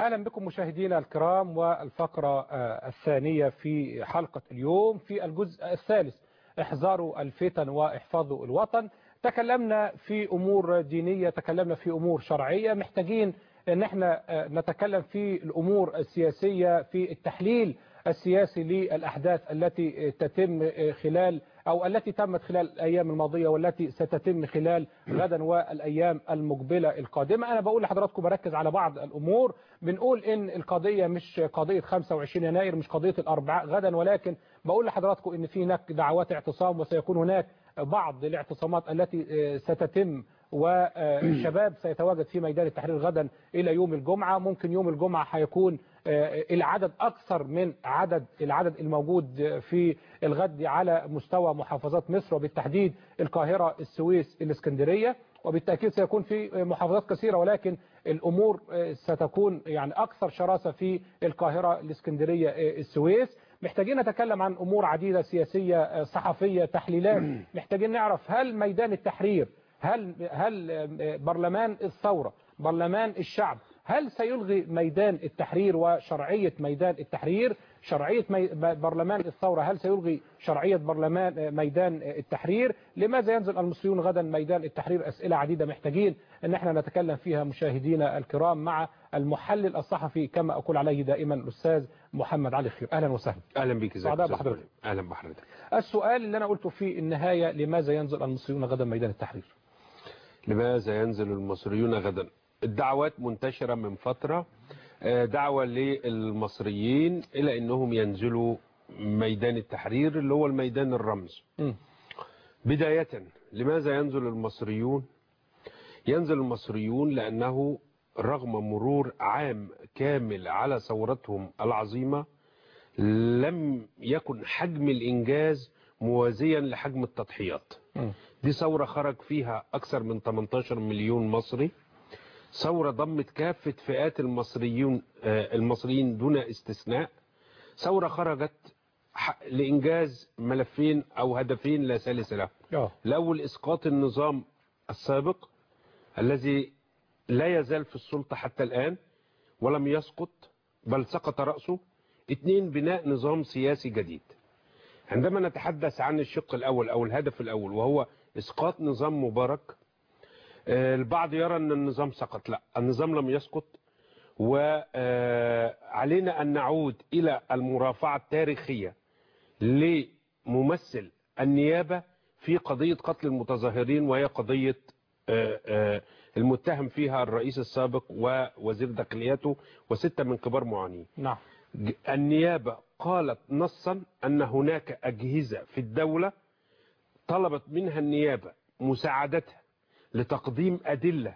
أهلا بكم مشاهدينا الكرام والفقرة الثانية في حلقة اليوم في الجزء الثالث احذروا الفتن واحفظوا الوطن تكلمنا في أمور دينية تكلمنا في أمور شرعية محتاجين ان احنا نتكلم في الأمور السياسية في التحليل السياسي للأحداث التي تتم خلال أو التي تمت خلال الأيام الماضية والتي ستتم خلال غدا والأيام المقبلة القادمة أنا بقول لحضراتكم بركز على بعض الأمور بنقول إن القضية مش قضية 25 يناير مش قضية الأربعاء غدا ولكن بقول لحضراتكم إن في هناك دعوات اعتصام وسيكون هناك بعض الاعتصامات التي ستتم والشباب سيتواجد في ميدان التحرير غدا إلى يوم الجمعة ممكن يوم الجمعة هيكون العدد أكثر من عدد العدد الموجود في الغد على مستوى محافظات مصر وبالتحديد القاهرة السويس الإسكندرية وبالتأكيد سيكون في محافظات كثيرة ولكن الأمور ستكون يعني أكثر شراسة في القاهرة الإسكندرية السويس محتاجين نتكلم عن أمور عديدة سياسية صحفية تحليلات محتاجين نعرف هل ميدان التحرير هل هل برلمان الثورة برلمان الشعب هل سيلغي ميدان التحرير وشرعية ميدان التحرير شرعية مي... برلمان الثورة هل سيلغي شرعية برلمان ميدان التحرير لماذا ينزل المصريون غدا ميدان التحرير أسئلة عديدة محتاجين ان احنا نتكلم فيها مشاهدينا الكرام مع المحلل الصحفي كما أقول عليه دائما الأستاذ محمد علي خير أهلا وسهلا أهلا بك سعداء بحضرتك أهلا بحضرتك السؤال اللي أنا قلته في النهاية لماذا ينزل المصريون غدا ميدان التحرير لماذا ينزل المصريون غدا الدعوات منتشرة من فترة دعوة للمصريين إلى أنهم ينزلوا ميدان التحرير اللي هو الميدان الرمز م. بداية لماذا ينزل المصريون ينزل المصريون لأنه رغم مرور عام كامل على ثورتهم العظيمة لم يكن حجم الإنجاز موازيا لحجم التضحيات م. دي ثورة خرج فيها أكثر من 18 مليون مصري ثورة ضمت كافة فئات المصريين المصريين دون استثناء ثورة خرجت لإنجاز ملفين أو هدفين لا ثالث له اه الأول إسقاط النظام السابق الذي لا يزال في السلطة حتى الآن ولم يسقط بل سقط رأسه اثنين بناء نظام سياسي جديد عندما نتحدث عن الشق الأول أو الهدف الأول وهو إسقاط نظام مبارك البعض يرى أن النظام سقط لا النظام لم يسقط وعلينا أن نعود إلى المرافعة التاريخية لممثل النيابة في قضية قتل المتظاهرين وهي قضية المتهم فيها الرئيس السابق ووزير داخليته وستة من كبار معانين نعم النيابة قالت نصا أن هناك أجهزة في الدولة طلبت منها النيابة مساعدتها لتقديم أدلة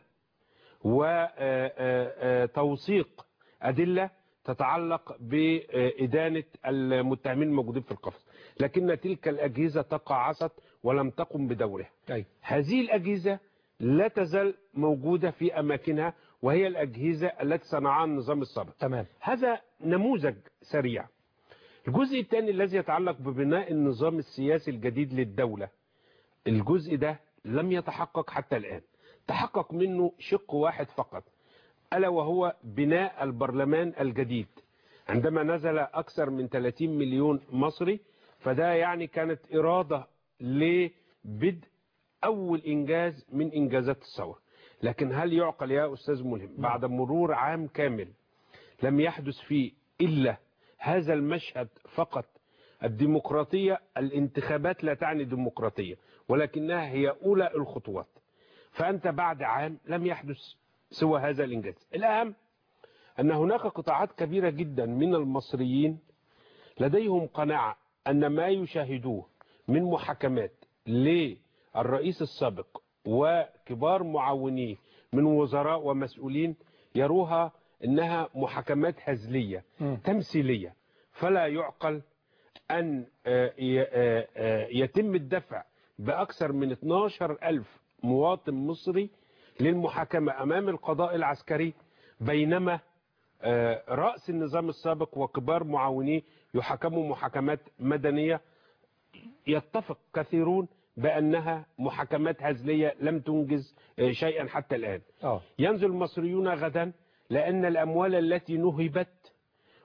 وتوثيق أدلة تتعلق بإدانة المتهمين الموجودين في القفص لكن تلك الأجهزة تقاعست ولم تقم بدورها أي. هذه الأجهزة لا تزال موجودة في أماكنها وهي الأجهزة التي صنعها النظام السابق تمام هذا نموذج سريع الجزء الثاني الذي يتعلق ببناء النظام السياسي الجديد للدولة الجزء ده لم يتحقق حتى الآن تحقق منه شق واحد فقط ألا وهو بناء البرلمان الجديد عندما نزل أكثر من 30 مليون مصري فده يعني كانت إرادة لبدء أول إنجاز من إنجازات الثورة لكن هل يعقل يا أستاذ ملهم بعد مرور عام كامل لم يحدث فيه إلا هذا المشهد فقط الديمقراطية الانتخابات لا تعني ديمقراطية ولكنها هي أولى الخطوات فأنت بعد عام لم يحدث سوى هذا الإنجاز الأهم أن هناك قطاعات كبيرة جدا من المصريين لديهم قناعة أن ما يشاهدوه من محاكمات للرئيس السابق وكبار معاونيه من وزراء ومسؤولين يروها أنها محاكمات هزلية م. تمثيلية فلا يعقل أن يتم الدفع بأكثر من 12 ألف مواطن مصري للمحاكمة أمام القضاء العسكري بينما رأس النظام السابق وكبار معاونيه يحكموا محاكمات مدنية يتفق كثيرون بأنها محاكمات هزلية لم تنجز شيئا حتى الآن اه ينزل المصريون غدا لأن الأموال التي نهبت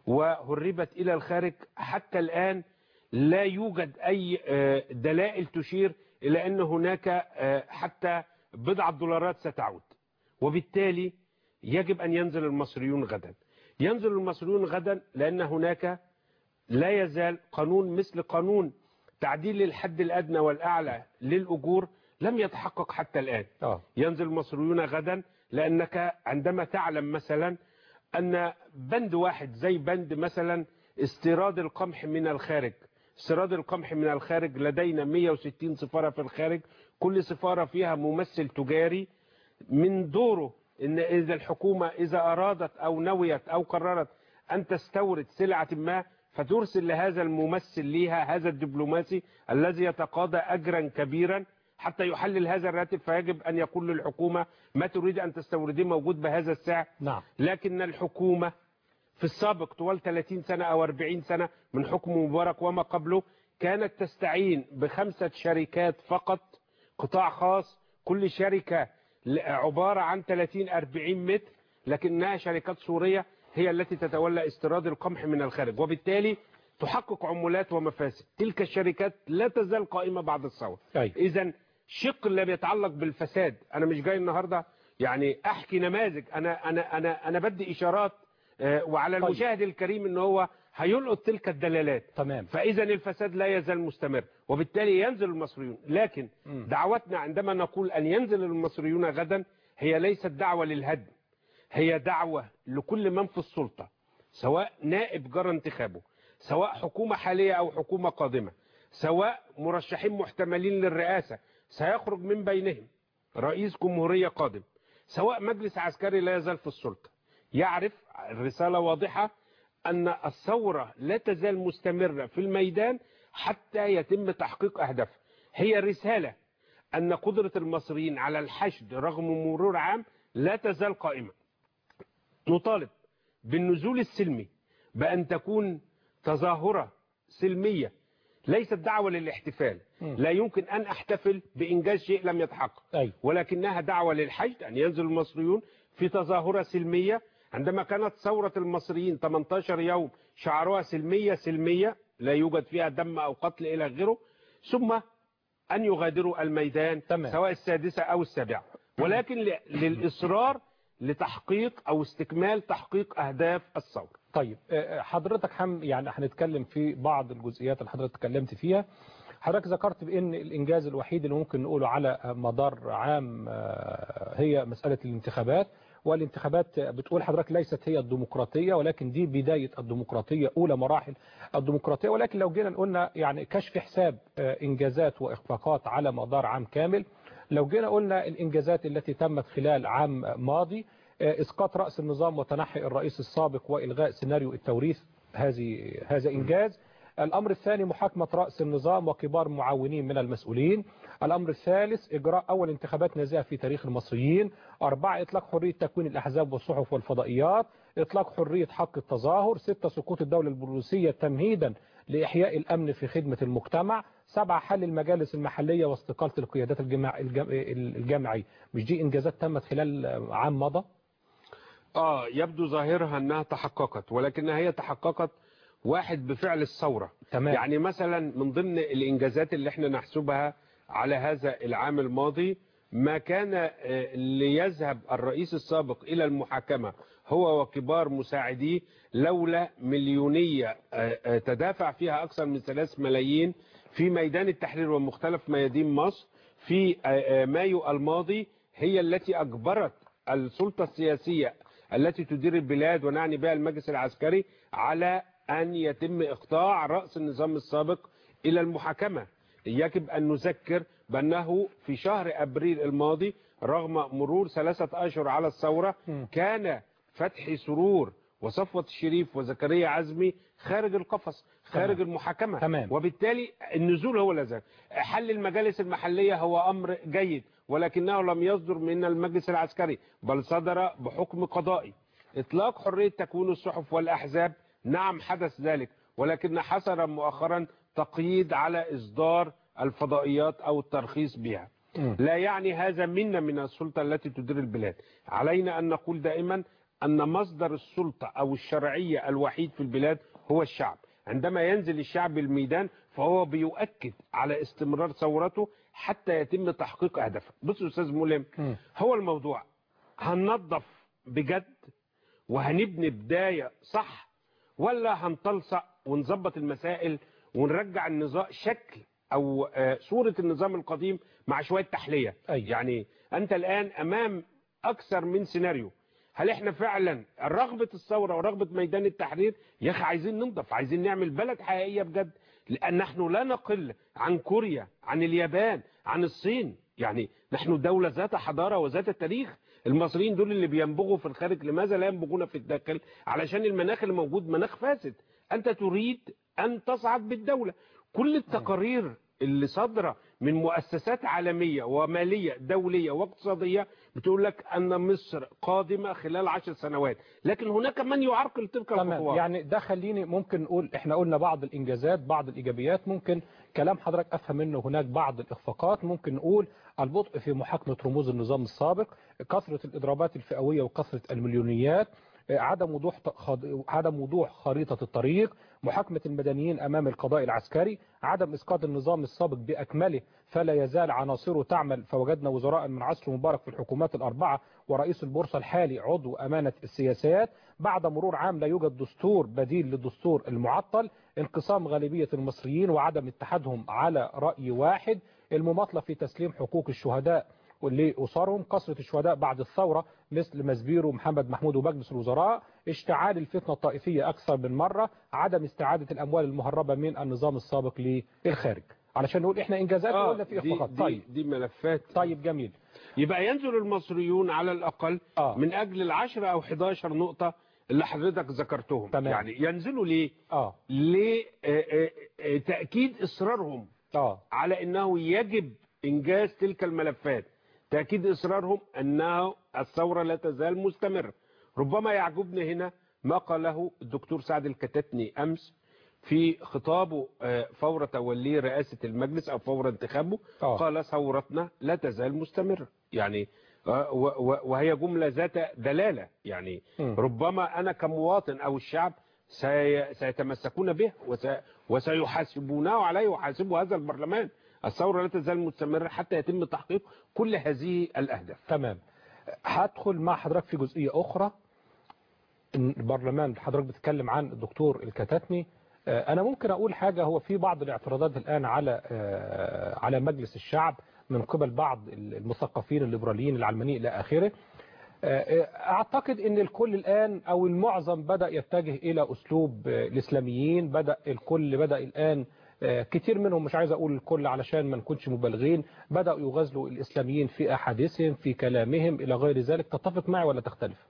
وهربت إلى الخارج حتى الآن لا يوجد أي آه، دلائل تشير إلى أن هناك آه، حتى بضعة دولارات ستعود وبالتالي يجب أن ينزل المصريون غدا ينزل المصريون غدا لأن هناك لا يزال قانون مثل قانون تعديل الحد الأدنى والأعلى للأجور لم يتحقق حتى الآن اه ينزل المصريون غدا لأنك عندما تعلم مثلا أن بند واحد زي بند مثلا استيراد القمح من الخارج استيراد القمح من الخارج لدينا 160 سفارة في الخارج كل سفارة فيها ممثل تجاري من دوره ان اذا الحكومة اذا ارادت او نويت او قررت ان تستورد سلعة ما فترسل لهذا الممثل ليها هذا الدبلوماسي الذي يتقاضى اجرا كبيرا حتى يحلل هذا الراتب فيجب ان يقول للحكومة ما تريد ان تستورديه موجود بهذا السعر نعم لكن الحكومة في السابق طوال 30 سنة أو 40 سنة من حكم مبارك وما قبله كانت تستعين بخمسة شركات فقط قطاع خاص كل شركة ل- عبارة عن 30 40 متر لكنها شركات سورية هي التي تتولى استيراد القمح من الخارج وبالتالي تحقق عمولات ومفاسد تلك الشركات لا تزال قائمة بعد الثورة أيوة. اذا الشق اللي بيتعلق بالفساد انا مش جاي النهارده يعني احكي نماذج انا انا انا انا بدي اشارات آه، وعلى طيب. المشاهد الكريم ان هو هيلقط تلك الدلالات تمام فاذا الفساد لا يزال مستمر وبالتالي ينزل المصريون لكن مم. دعوتنا عندما نقول ان ينزل المصريون غدا هي ليست دعوه للهدم هي دعوه لكل من في السلطه سواء نائب جرى انتخابه سواء حكومه حاليه او حكومه قادمه سواء مرشحين محتملين للرئاسه سيخرج من بينهم رئيس جمهوريه قادم سواء مجلس عسكري لا يزال في السلطه يعرف الرساله واضحه أن الثورة لا تزال مستمرة في الميدان حتى يتم تحقيق أهدافها هي رسالة أن قدرة المصريين على الحشد رغم مرور عام لا تزال قائمة نطالب بالنزول السلمي بأن تكون تظاهرة سلمية ليست دعوة للاحتفال مم. لا يمكن أن أحتفل بإنجاز شيء لم يتحقق أيوة. ولكنها دعوة للحشد أن ينزل المصريون في تظاهرة سلمية عندما كانت ثورة المصريين 18 يوم شعروها سلمية سلمية لا يوجد فيها دم أو قتل إلى غيره ثم أن يغادروا الميدان تمام. سواء السادسة أو السابعة ولكن ل- للإصرار لتحقيق أو استكمال تحقيق أهداف الثورة طيب آه، حضرتك حم يعني هنتكلم في بعض الجزئيات اللي حضرتك اتكلمت فيها حضرتك ذكرت بان الانجاز الوحيد اللي ممكن نقوله على مدار عام آه، هي مساله الانتخابات والانتخابات بتقول حضرتك ليست هي الديمقراطيه ولكن دي بدايه الديمقراطيه اولى مراحل الديمقراطيه ولكن لو جينا قلنا يعني كشف حساب آه، انجازات واخفاقات على مدار عام كامل لو جينا قلنا الانجازات التي تمت خلال عام ماضي آه، اسقاط راس النظام وتنحي الرئيس السابق والغاء سيناريو التوريث هذه هذا انجاز الامر الثاني محاكمه راس النظام وكبار معاونين من المسؤولين الامر الثالث اجراء اول انتخابات نزيهه في تاريخ المصريين اربعه اطلاق حريه تكوين الاحزاب والصحف والفضائيات اطلاق حريه حق التظاهر سته سقوط الدوله البوليسيه تمهيدا لاحياء الامن في خدمه المجتمع سبعه حل المجالس المحليه واستقاله القيادات الجماع الجم- الجامعيه مش دي انجازات تمت خلال عام مضى آه يبدو ظاهرها أنها تحققت ولكنها هي تحققت واحد بفعل الثورة تمام يعني مثلا من ضمن الإنجازات اللي احنا نحسبها على هذا العام الماضي ما كان آه، ليذهب الرئيس السابق إلى المحاكمة هو وكبار مساعديه لولا مليونية آه، آه، تدافع فيها أكثر من ثلاث ملايين في ميدان التحرير ومختلف ميادين مصر في آه، آه، مايو الماضي هي التي أجبرت السلطة السياسية التي تدير البلاد ونعني بها المجلس العسكري على أن يتم إقطاع رأس النظام السابق إلى المحاكمة يجب أن نذكر بأنه في شهر أبريل الماضي رغم مرور ثلاثة أشهر على الثورة م. كان فتحي سرور وصفوة الشريف وزكريا عزمي خارج القفص خارج تمام. المحاكمة تمام. وبالتالي النزول هو لازم حل المجالس المحلية هو أمر جيد ولكنه لم يصدر من المجلس العسكري بل صدر بحكم قضائي إطلاق حرية تكوين الصحف والأحزاب نعم حدث ذلك ولكن حصل مؤخرا تقييد على إصدار الفضائيات أو الترخيص بها م. لا يعني هذا منا من السلطة التي تدير البلاد علينا أن نقول دائما أن مصدر السلطة أو الشرعية الوحيد في البلاد هو الشعب عندما ينزل الشعب الميدان فهو بيؤكد على استمرار ثورته حتى يتم تحقيق أهدافه بص أستاذ ملهم مم. هو الموضوع هننظف بجد وهنبني بداية صح ولا هنطلصق ونظبط المسائل ونرجع النظام شكل أو آه، صورة النظام القديم مع شوية تحلية أيوة. يعني أنت الآن أمام أكثر من سيناريو هل احنا فعلا رغبة الثورة ورغبة ميدان التحرير يا اخي عايزين ننضف عايزين نعمل بلد حقيقية بجد لأن نحن لا نقل عن كوريا عن اليابان عن الصين يعني نحن دولة ذات حضارة وذات تاريخ المصريين دول اللي بينبغوا في الخارج لماذا لا ينبغون في الداخل علشان المناخ اللي موجود مناخ فاسد أنت تريد أن تصعد بالدولة كل التقارير اللي صادرة من مؤسسات عالمية ومالية دولية واقتصادية بتقول لك أن مصر قادمة خلال عشر سنوات لكن هناك من يعرقل تلك تمام الخطوات يعني ده خليني ممكن نقول احنا قلنا بعض الانجازات بعض الايجابيات ممكن كلام حضرتك افهم منه هناك بعض الاخفاقات ممكن نقول البطء في محاكمه رموز النظام السابق كثره الاضرابات الفئويه وكثره المليونيات عدم وضوح خض- عدم وضوح خريطه الطريق محاكمه المدنيين امام القضاء العسكري عدم اسقاط النظام السابق باكمله فلا يزال عناصره تعمل فوجدنا وزراء من عصر مبارك في الحكومات الاربعه ورئيس البورصه الحالي عضو امانه السياسات بعد مرور عام لا يوجد دستور بديل للدستور المعطل انقسام غالبيه المصريين وعدم اتحادهم على راي واحد المماطله في تسليم حقوق الشهداء لأسرهم كثرة الشهداء بعد الثورة مثل مزبيرو ومحمد محمود ومجلس الوزراء اشتعال الفتنة الطائفية أكثر من مرة عدم استعادة الأموال المهربة من النظام السابق للخارج علشان نقول احنا انجازات آه ولا في دي, اخفاقات دي, طيب دي ملفات طيب جميل يبقى ينزل المصريون على الأقل آه. من أجل العشرة أو 11 نقطة اللي حضرتك ذكرتهم تمام. يعني ينزلوا ليه اه لتأكيد إصرارهم اه على أنه يجب إنجاز تلك الملفات تأكيد إصرارهم أنه الثورة لا تزال مستمرة ربما يعجبني هنا ما قاله الدكتور سعد الكتاتني أمس في خطابه آه، فور توليه رئاسة المجلس أو فور انتخابه آه. قال ثورتنا لا تزال مستمرة يعني آه، و- و- وهي جملة ذات دلالة يعني مم. ربما أنا كمواطن أو الشعب سي- سيتمسكون به وس- وسيحاسبونه عليه ويحاسبه هذا البرلمان الثورة لا تزال مستمرة حتى يتم تحقيق كل هذه الأهداف تمام هدخل مع حضرتك في جزئية أخرى إن البرلمان حضرتك بتتكلم عن الدكتور الكتاتني آه، أنا ممكن أقول حاجة هو في بعض الاعتراضات الآن على آه، على مجلس الشعب من قبل بعض المثقفين الليبراليين العلمانيين إلى آخره آه، أعتقد أن الكل الآن أو المعظم بدأ يتجه إلى أسلوب آه، الإسلاميين بدأ الكل بدأ الآن آه، كتير منهم مش عايز أقول الكل علشان ما نكونش مبالغين بدأوا يغازلوا الإسلاميين في أحاديثهم في كلامهم إلى غير ذلك تتفق معي ولا تختلف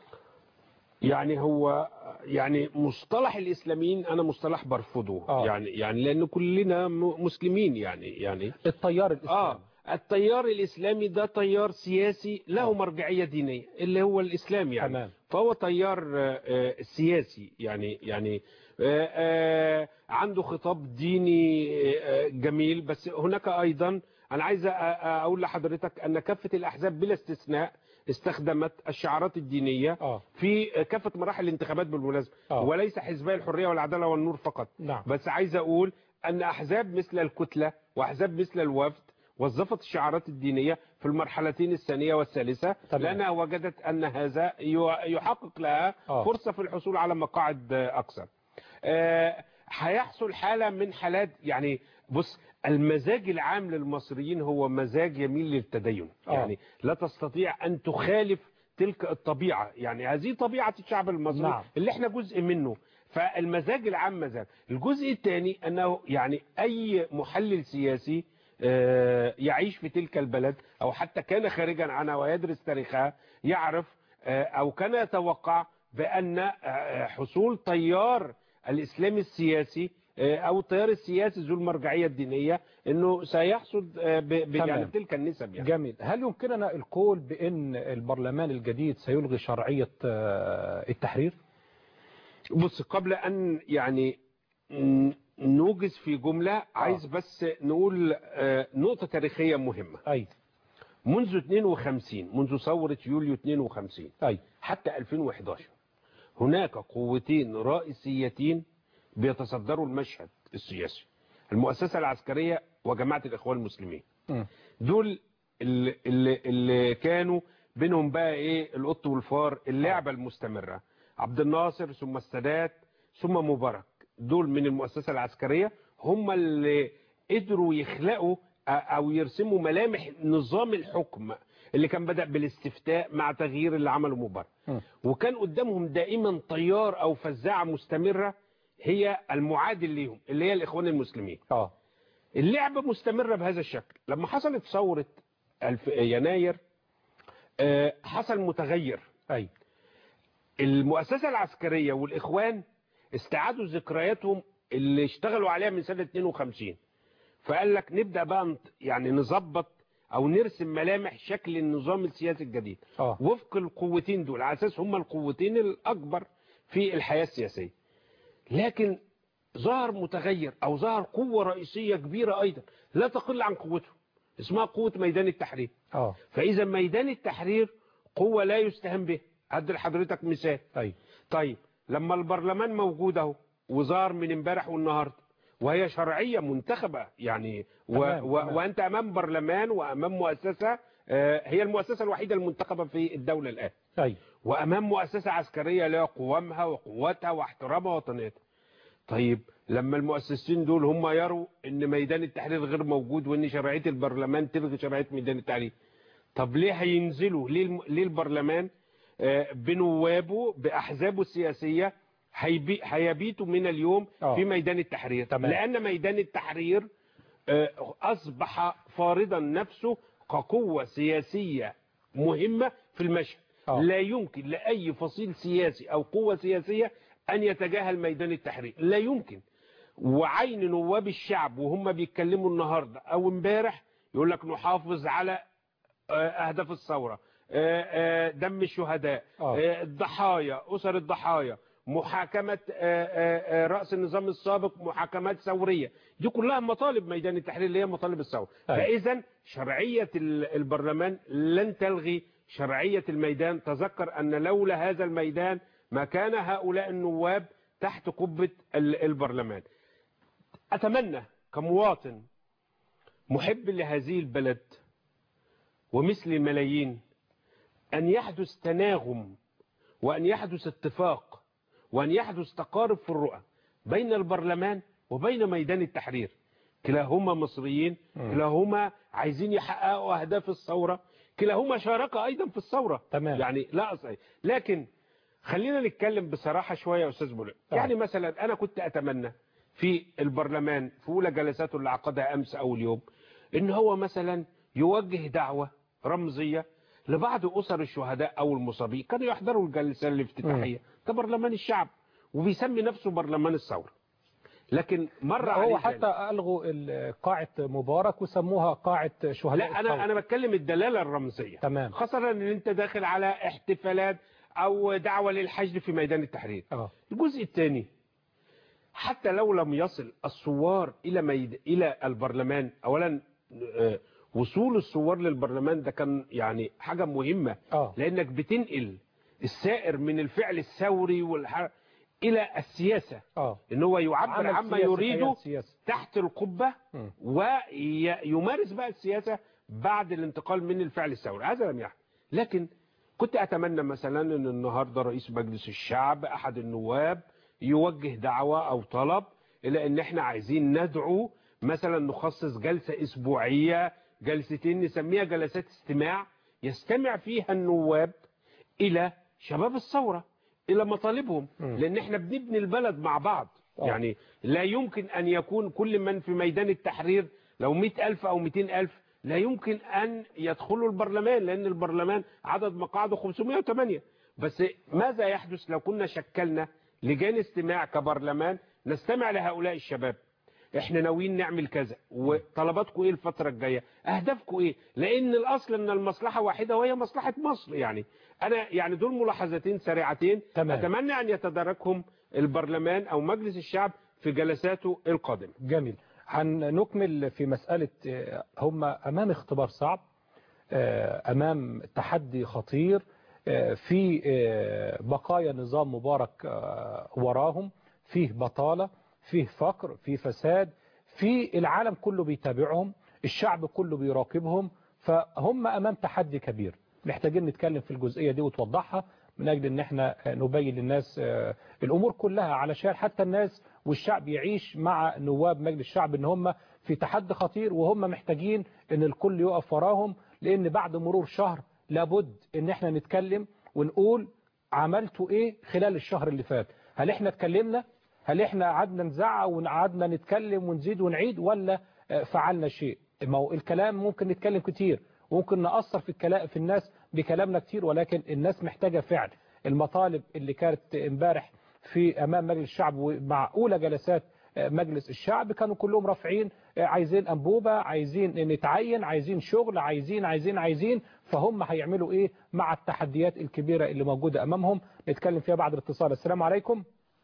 يعني هو يعني مصطلح الإسلاميين أنا مصطلح برفضه آه. يعني يعني لأن كلنا م- مسلمين يعني يعني التيار الإسلامي آه التيار الإسلامي ده تيار سياسي له آه. مرجعية دينية اللي هو الإسلام يعني تمام. فهو تيار آه، آه، سياسي يعني يعني آه، آه، عنده خطاب ديني آه، جميل بس هناك أيضا أنا عايز أ- أ- أقول لحضرتك أن كافة الأحزاب بلا استثناء استخدمت الشعارات الدينية آه. في كافة مراحل الانتخابات بالمناسبة آه. وليس حزبي الحرية والعدالة والنور فقط نعم. بس عايز أقول أن أحزاب مثل الكتلة وأحزاب مثل الوفد وظفت الشعارات الدينية في المرحلتين الثانية والثالثة تمام. لأنها وجدت أن هذا ي- يحقق لها آه. فرصة في الحصول على مقاعد آه، أكثر آه، هيحصل حالة من حالات يعني بص المزاج العام للمصريين هو مزاج يميل للتدين آه. يعني لا تستطيع أن تخالف تلك الطبيعة يعني هذه طبيعة الشعب المصري نعم. اللي احنا جزء منه فالمزاج العام مزاج الجزء الثاني أنه يعني أي محلل سياسي آه، يعيش في تلك البلد أو حتى كان خارجا عنها ويدرس تاريخها يعرف آه، أو كان يتوقع بأن آه، حصول تيار الإسلام السياسي آه، أو التيار السياسي ذو المرجعية الدينية أنه سيحصد آه، ب- ب- تمام. يعني تلك النسب يعني جميل هل يمكننا القول بأن البرلمان الجديد سيلغي شرعية آه، التحرير بص قبل أن يعني ن- نوجز في جملة عايز بس نقول آه، نقطة تاريخية مهمة أي منذ 52 منذ ثورة يوليو 52 أي حتى 2011 هناك قوتين رئيسيتين بيتصدروا المشهد السياسي المؤسسة العسكرية وجماعة الإخوان المسلمين م. دول اللي, اللي, اللي كانوا بينهم بقى ايه القط والفار اللعبة المستمرة عبد الناصر ثم السادات ثم مبارك دول من المؤسسة العسكرية هم اللي قدروا يخلقوا أ- او يرسموا ملامح نظام الحكم اللي كان بدأ بالاستفتاء مع تغيير اللي عمله مبارك م. وكان قدامهم دائما طيار او فزاعة مستمرة هي المعادل ليهم اللي هي الاخوان المسلمين اه اللعبة مستمرة بهذا الشكل لما حصلت ثورة الف- يناير آه، حصل متغير أي المؤسسة العسكرية والإخوان استعادوا ذكرياتهم اللي اشتغلوا عليها من سنة 52 فقال لك نبدأ بقى نط- يعني نظبط أو نرسم ملامح شكل النظام السياسي الجديد اه وفق القوتين دول على أساس هم القوتين الأكبر في الحياة السياسية لكن ظهر متغير أو ظهر قوة رئيسية كبيرة أيضا لا تقل عن قوته اسمها قوة ميدان التحرير اه فإذا ميدان التحرير قوة لا يستهان به هدي لحضرتك مثال أي طيب لما البرلمان موجود اهو وظهر من امبارح والنهارده وهي شرعيه منتخبه يعني و تمام، و تمام. وانت امام برلمان وامام مؤسسه آه، هي المؤسسه الوحيده المنتخبه في الدوله الان أي وامام مؤسسه عسكريه لها قوامها وقوتها واحترامها وطنيتها طيب لما المؤسسين دول هم يروا ان ميدان التحرير غير موجود وان شرعيه البرلمان تلغي شرعيه ميدان التحرير طب ليه هينزلوا ليه الم- ليه البرلمان آه، بنوابه باحزابه السياسيه هيبي- هيبيتوا من اليوم آه. في ميدان التحرير تمام. لان ميدان التحرير آه، اصبح فارضا نفسه كقوه سياسيه مهمه في المشهد آه. لا يمكن لاي فصيل سياسي او قوه سياسيه ان يتجاهل ميدان التحرير لا يمكن وعين نواب الشعب وهم بيتكلموا النهارده او امبارح يقول لك نحافظ على آه، اهداف الثوره آه، آه، دم الشهداء آه. آه، الضحايا اسر الضحايا محاكمه آه، آه، آه، راس النظام السابق محاكمات ثوريه دي كلها مطالب ميدان التحرير اللي هي مطالب الثوره أيوة. فاذا شرعيه ال- البرلمان لن تلغي شرعيه الميدان تذكر ان لولا هذا الميدان ما كان هؤلاء النواب تحت قبه ال- البرلمان اتمنى كمواطن محب لهذه البلد ومثل الملايين أن يحدث تناغم وأن يحدث اتفاق وأن يحدث تقارب في الرؤى بين البرلمان وبين ميدان التحرير كلاهما مصريين مم. كلاهما عايزين يحققوا أهداف الثورة كلاهما شارك أيضا في الثورة تمام. يعني لا أصحيح. لكن خلينا نتكلم بصراحة شوية يا أستاذ مولى آه. يعني مثلا أنا كنت أتمنى في البرلمان في أولى جلساته اللي عقدها أمس أو اليوم إن هو مثلا يوجه دعوة رمزية لبعض أسر الشهداء أو المصابين كانوا يحضروا الجلسة الافتتاحية ده برلمان الشعب وبيسمي نفسه برلمان الثورة لكن مرة هو عليه حتى ألغوا ال- قاعة مبارك وسموها قاعة شهداء لا الثورة. انا انا بتكلم الدلاله الرمزيه تمام. خاصه ان انت داخل على احتفالات او دعوه للحشد في ميدان التحرير اه الجزء الثاني حتى لو لم يصل الثوار الى ميد... الى البرلمان اولا آه، وصول الثوار للبرلمان ده كان يعني حاجه مهمه اه لانك بتنقل السائر من الفعل الثوري والح... الى السياسه اه ان هو يعبر عمل عما سياسي، يريده حياة سياسي. تحت القبة مم. ويمارس بقى السياسة بعد الانتقال من الفعل الثوري هذا لم يحدث لكن كنت أتمنى مثلا أن النهاردة رئيس مجلس الشعب أحد النواب يوجه دعوة أو طلب إلى أن احنا عايزين ندعو مثلا نخصص جلسة أسبوعية جلستين نسميها جلسات استماع يستمع فيها النواب إلى شباب الثورة إلى مطالبهم مم. لأن احنا بنبني البلد مع بعض آه. يعني لا يمكن أن يكون كل من في ميدان التحرير لو مئة ألف أو مئتين ألف لا يمكن أن يدخلوا البرلمان لأن البرلمان عدد مقاعده 508 بس ماذا يحدث لو كنا شكلنا لجان استماع كبرلمان نستمع لهؤلاء الشباب احنا ناويين نعمل كذا وطلباتكم ايه الفترة الجاية اهدافكم ايه لان الاصل ان المصلحة واحدة وهي مصلحة مصر يعني انا يعني دول ملاحظتين سريعتين تمام. اتمنى ان يتداركهم البرلمان او مجلس الشعب في جلساته القادمة جميل هنكمل في مسألة آه، هم أمام اختبار صعب آه، أمام تحدي خطير آه، في آه، بقايا نظام مبارك آه، وراهم فيه بطالة فيه فقر فيه فساد في العالم كله بيتابعهم الشعب كله بيراقبهم فهم أمام تحدي كبير محتاجين نتكلم في الجزئية دي وتوضحها من أجل أن احنا نبين للناس آه، الأمور كلها علشان حتى الناس والشعب يعيش مع نواب مجلس الشعب ان هم في تحدي خطير وهم محتاجين ان الكل يقف وراهم لان بعد مرور شهر لابد ان احنا نتكلم ونقول عملتوا ايه خلال الشهر اللي فات هل احنا اتكلمنا هل احنا قعدنا نزعق وقعدنا نتكلم ونزيد ونعيد ولا آه، فعلنا شيء ما هو الكلام ممكن نتكلم كتير ممكن نأثر في الكلام في الناس بكلامنا كتير ولكن الناس محتاجة فعل المطالب اللي كانت امبارح في امام مجلس الشعب ومع اولى جلسات آه، مجلس الشعب كانوا كلهم رافعين آه، عايزين انبوبه عايزين نتعين عايزين شغل عايزين عايزين عايزين فهم هيعملوا ايه مع التحديات الكبيره اللي موجوده امامهم نتكلم فيها بعد الاتصال السلام عليكم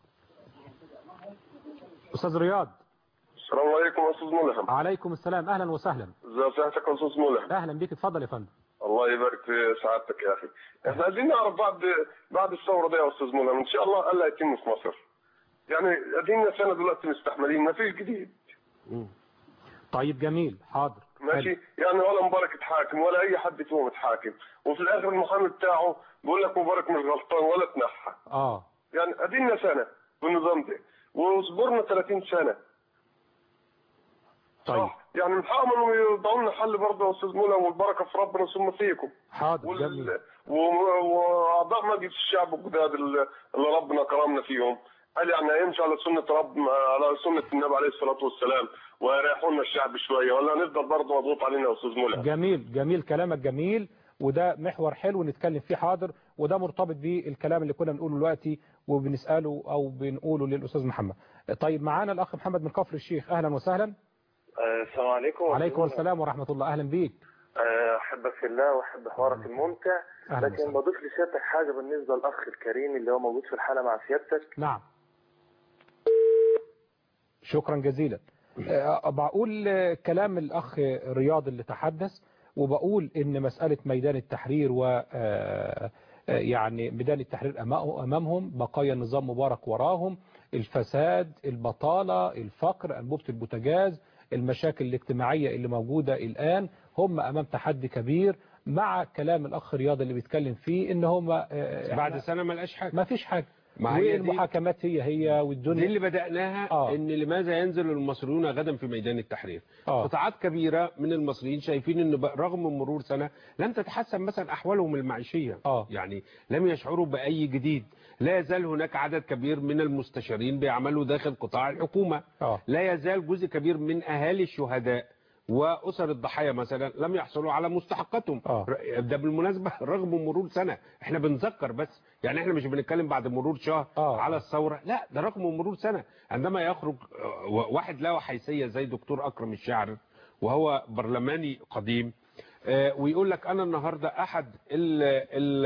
استاذ رياض السلام عليكم يا استاذ ملهم عليكم السلام اهلا وسهلا ازي صحتك يا استاذ ملهم اهلا بيك اتفضل يا فندم الله يبارك في سعادتك يا اخي احنا عايزين نعرف بعد بعد الثوره دي يا استاذ ملهم ان شاء الله الا يتم في مصر يعني ادينا سنه دلوقتي مستحملين ما فيش جديد طيب جميل حاضر ماشي يعني ولا مبارك اتحاكم ولا اي حد فيهم اتحاكم وفي الاخر المحامي بتاعه بيقول لك مبارك مش غلطان ولا اتنحى اه يعني ادينا سنه بالنظام ده وصبرنا 30 سنه طيب صح يعني نحاول انه يوضعوا لنا حل برضه يا استاذ ملهم والبركه في ربنا ثم فيكم حاضر جميل وال... و- واعضاء مجلس الشعب الجداد اللي اللي ربنا كرمنا فيهم قال يعني هيمشي على سنه رب على سنه النبي عليه الصلاه والسلام ويريحوا لنا الشعب شويه ولا هنفضل برضه مضغوط علينا يا استاذ ملهم جميل جميل كلامك جميل وده محور حلو نتكلم فيه حاضر وده مرتبط بالكلام اللي كنا بنقوله دلوقتي وبنسأله أو بنقوله للأستاذ محمد طيب معانا الأخ محمد من كفر الشيخ أهلا وسهلا آه، السلام عليكم وعليكم السلام ورحمة الله أهلا بيك آه، احبك في الله واحب حوارك الممتع أهلا لكن وسهلا. بضيف لسيادتك حاجه بالنسبه للاخ الكريم اللي هو موجود في الحاله مع سيادتك نعم شكرا جزيلا آه، بقول آه، كلام الأخ رياض اللي تحدث وبقول إن مسألة ميدان التحرير و آه، آه، يعني ميدان التحرير أما- أمامهم بقايا النظام مبارك وراهم الفساد البطالة الفقر أنبوبة البوتاجاز المشاكل الاجتماعية اللي موجودة الآن هم أمام تحدي كبير مع كلام الأخ رياض اللي بيتكلم فيه إن هم آه، بعد إحنا- سنة ما لقاش حاجة ما فيش حاجة ما هي دي- والمحاكمات هي هي دي والدنيا اللي بدأناها آه. ان لماذا ينزل المصريون غدا في ميدان التحرير آه. قطاعات كبيرة من المصريين شايفين ان بقى رغم مرور سنة لم تتحسن مثلا احوالهم المعيشية آه. يعني لم يشعروا بأي جديد لا يزال هناك عدد كبير من المستشارين بيعملوا داخل قطاع الحكومة آه. لا يزال جزء كبير من اهالي الشهداء واسر الضحايا مثلا لم يحصلوا على مستحقاتهم آه. ده بالمناسبه رغم مرور سنه احنا بنذكر بس يعني احنا مش بنتكلم بعد مرور شهر آه. على الثوره لا ده رغم مرور سنه عندما يخرج آه، واحد له حيثيه زي دكتور اكرم الشاعر وهو برلماني قديم آه، ويقول لك انا النهارده احد ال ال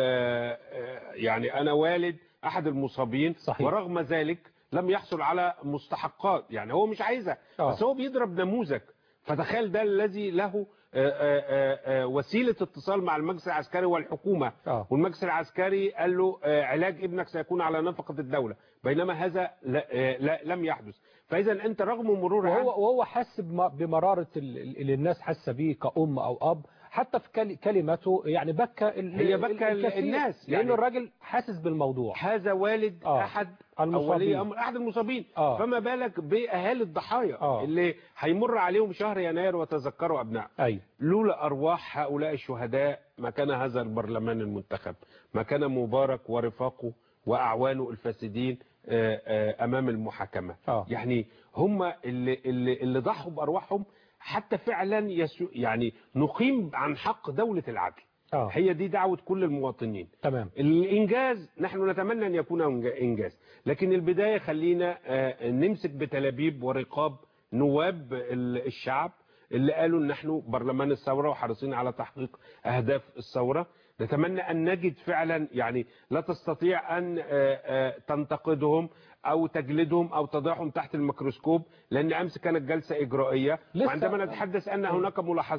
آه، يعني انا والد احد المصابين صحيح. ورغم ذلك لم يحصل على مستحقات يعني هو مش عايزها آه. بس هو بيضرب نموذج فتخيل ده الذي له آه، آه، آه، وسيلة اتصال مع المجلس العسكري والحكومة آه. والمجلس العسكري قال له آه، علاج ابنك سيكون على نفقة الدولة بينما هذا لا آه، لا لم يحدث فإذا أنت رغم مرور عام وهو وهو حس بم- بمرارة ال- ال- اللي الناس حاسه بيه كأم أو أب حتى في كل- كلمته يعني بكى ال- هي ال- بكى ال- الكثير، الناس لأنه يعني. الراجل حاسس بالموضوع هذا والد آه. أحد المصابين. أولي أمر أحد المصابين آه. فما بالك بأهالي الضحايا آه. اللي هيمر عليهم شهر يناير وتذكروا أبناء أي لولا أرواح هؤلاء الشهداء ما كان هذا البرلمان المنتخب ما كان مبارك ورفاقه وأعوانه الفاسدين آه، آه، أمام المحاكمة آه. يعني هم اللي, اللي, اللي ضحوا بأرواحهم حتى فعلا يسو يعني نقيم عن حق دولة العدل آه. هي دي دعوة كل المواطنين تمام الإنجاز نحن نتمنى أن يكون إنج- إنجاز لكن البداية خلينا آه، نمسك بتلابيب ورقاب نواب ال- الشعب اللي قالوا ان نحن برلمان الثورة وحريصين على تحقيق أهداف الثورة نتمنى أن نجد فعلا يعني لا تستطيع أن آه، آه، تنتقدهم أو تجلدهم أو تضعهم تحت الميكروسكوب لأن أمس كانت جلسة إجرائية لسه. وعندما نتحدث أن هناك ملاحظات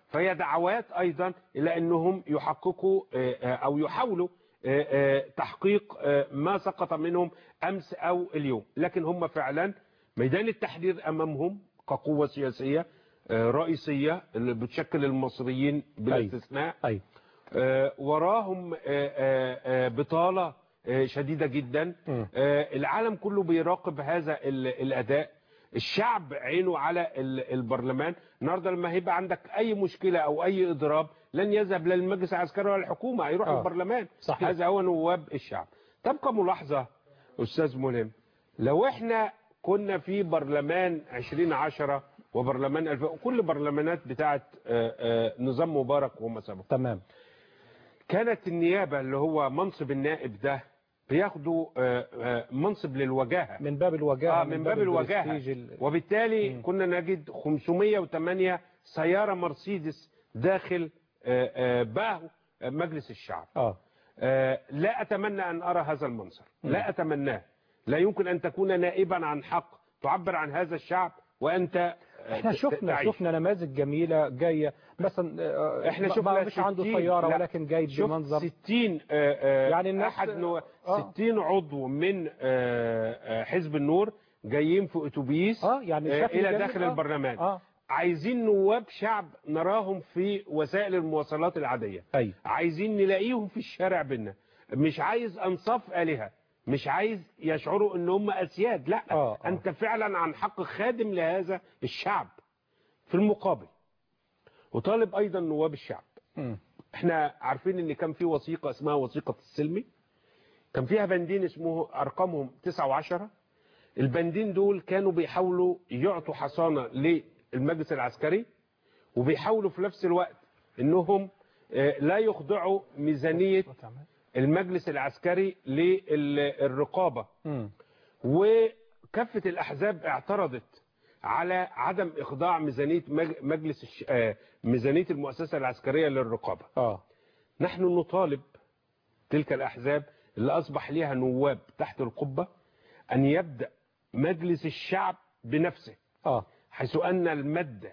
فهي دعوات ايضا الى انهم يحققوا آه، آه، او يحاولوا آه، آه، تحقيق آه، ما سقط منهم امس او اليوم لكن هم فعلا ميدان التحرير امامهم كقوه سياسيه آه، رئيسيه اللي بتشكل المصريين بلا أيوة. استثناء أيوة. آه، وراهم آه، آه، آه، بطالة آه، شديدة جدا مم. آه، العالم كله بيراقب هذا ال- الأداء الشعب عينه على ال- البرلمان النهارده لما هيبقى عندك أي مشكلة أو أي إضراب لن يذهب لا للمجلس العسكري ولا الحكومة هيروح آه. البرلمان صحيح. هذا هو نواب الشعب تبقى ملاحظة أستاذ ملهم لو احنا كنا في برلمان 2010 وبرلمان 2000 كل برلمانات بتاعت آه، آه، نظام مبارك وما سبق تمام كانت النيابة اللي هو منصب النائب ده بياخدوا آه، آه، منصب للوجاهة من باب الوجاهة آه من باب الوجاهة البرستيج ال- وبالتالي مم. كنا نجد 508 سيارة مرسيدس داخل آه، آه، باهو آه، مجلس الشعب اه آه، لا أتمنى أن أرى هذا المنظر لا أتمناه لا يمكن أن تكون نائبا عن حق تعبر عن هذا الشعب وأنت آه، احنا ت- شفنا تعيش. شفنا نماذج جميلة جاية مثلا آه، احنا ما- شفنا ما مش عنده 60 سيارة لا، ولكن جاي شفت بمنظر 60 آه، آه، يعني الناس- احد نو... آه. 60 عضو من آه، آه، حزب النور جايين في اتوبيس اه يعني آه، شكل الى جميل. داخل آه. البرلمان اه عايزين نواب شعب نراهم في وسائل المواصلات العاديه ايوه عايزين نلاقيهم في الشارع بينا مش عايز انصاف آلهة مش عايز يشعروا ان هم اسياد لا آه، آه. انت فعلا عن حق خادم لهذا الشعب في المقابل وطالب ايضا نواب الشعب مم. احنا عارفين ان كان في وثيقة اسمها وثيقة السلمي كان فيها بندين اسمه ارقامهم 9 و10 البندين دول كانوا بيحاولوا يعطوا حصانة للمجلس العسكري وبيحاولوا في نفس الوقت انهم آه، لا يخضعوا ميزانية المجلس العسكري للرقابة مم. وكافة الأحزاب اعترضت على عدم إخضاع ميزانية مج- مجلس الش... آه، ميزانية المؤسسة العسكرية للرقابة اه نحن نطالب تلك الأحزاب اللي أصبح لها نواب تحت القبة أن يبدأ مجلس الشعب بنفسه اه حيث أن المادة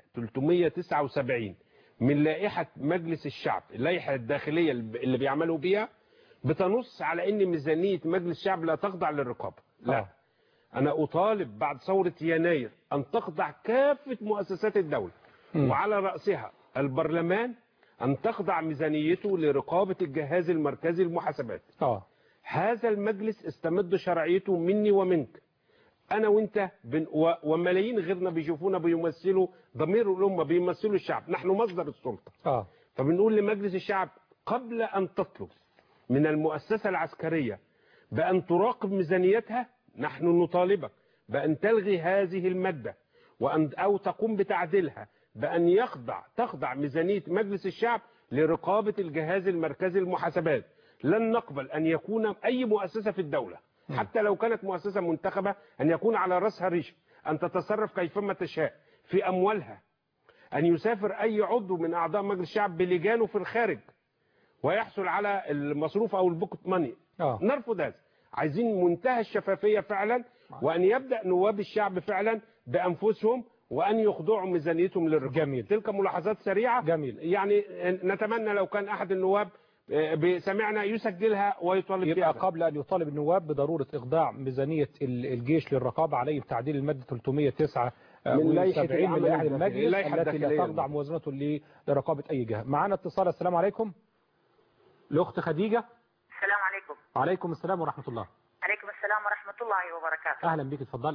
379 من لائحة مجلس الشعب اللائحة الداخلية اللي بيعملوا بيها بتنص على أن ميزانية مجلس الشعب لا تخضع للرقابة لا آه. أنا أطالب بعد ثورة يناير أن تخضع كافة مؤسسات الدولة مم. وعلى رأسها البرلمان أن تخضع ميزانيته لرقابة الجهاز المركزي للمحاسبات اه هذا المجلس استمد شرعيته مني ومنك انا وانت بن و- وملايين غيرنا بيشوفونا بيمثلوا ضمير الامه بيمثلوا الشعب نحن مصدر السلطه اه فبنقول لمجلس الشعب قبل ان تطلب من المؤسسه العسكريه بان تراقب ميزانيتها نحن نطالبك بان تلغي هذه الماده وان او تقوم بتعديلها بان يخضع تخضع ميزانيه مجلس الشعب لرقابه الجهاز المركزي للمحاسبات لن نقبل ان يكون اي مؤسسه في الدوله حتى لو كانت مؤسسه منتخبه ان يكون على راسها ريشه ان تتصرف كيفما تشاء في اموالها أن يسافر أي عضو من أعضاء مجلس الشعب بلجانه في الخارج ويحصل على المصروف أو البوكت ماني اه نرفض هذا عايزين منتهى الشفافية فعلا وأن يبدأ نواب الشعب فعلا بأنفسهم وأن يخضعوا ميزانيتهم للرقابة جميل. تلك ملاحظات سريعة جميل. يعني نتمنى لو كان أحد النواب آه، سمعنا يسجلها ويطالب يبقى بها قبل أن يطالب النواب بضرورة إخضاع ميزانية ال- الجيش للرقابة عليه بتعديل المادة 309 من لائحة 70 من العمل لائحة الداخلي، المجلس اللائحة التي لا الداخلية. تخضع موازنته ل- لرقابة أي جهة معنا اتصال السلام عليكم الأخت خديجة السلام عليكم عليكم السلام ورحمة الله عليكم السلام ورحمة الله وبركاته أهلا بك اتفضلي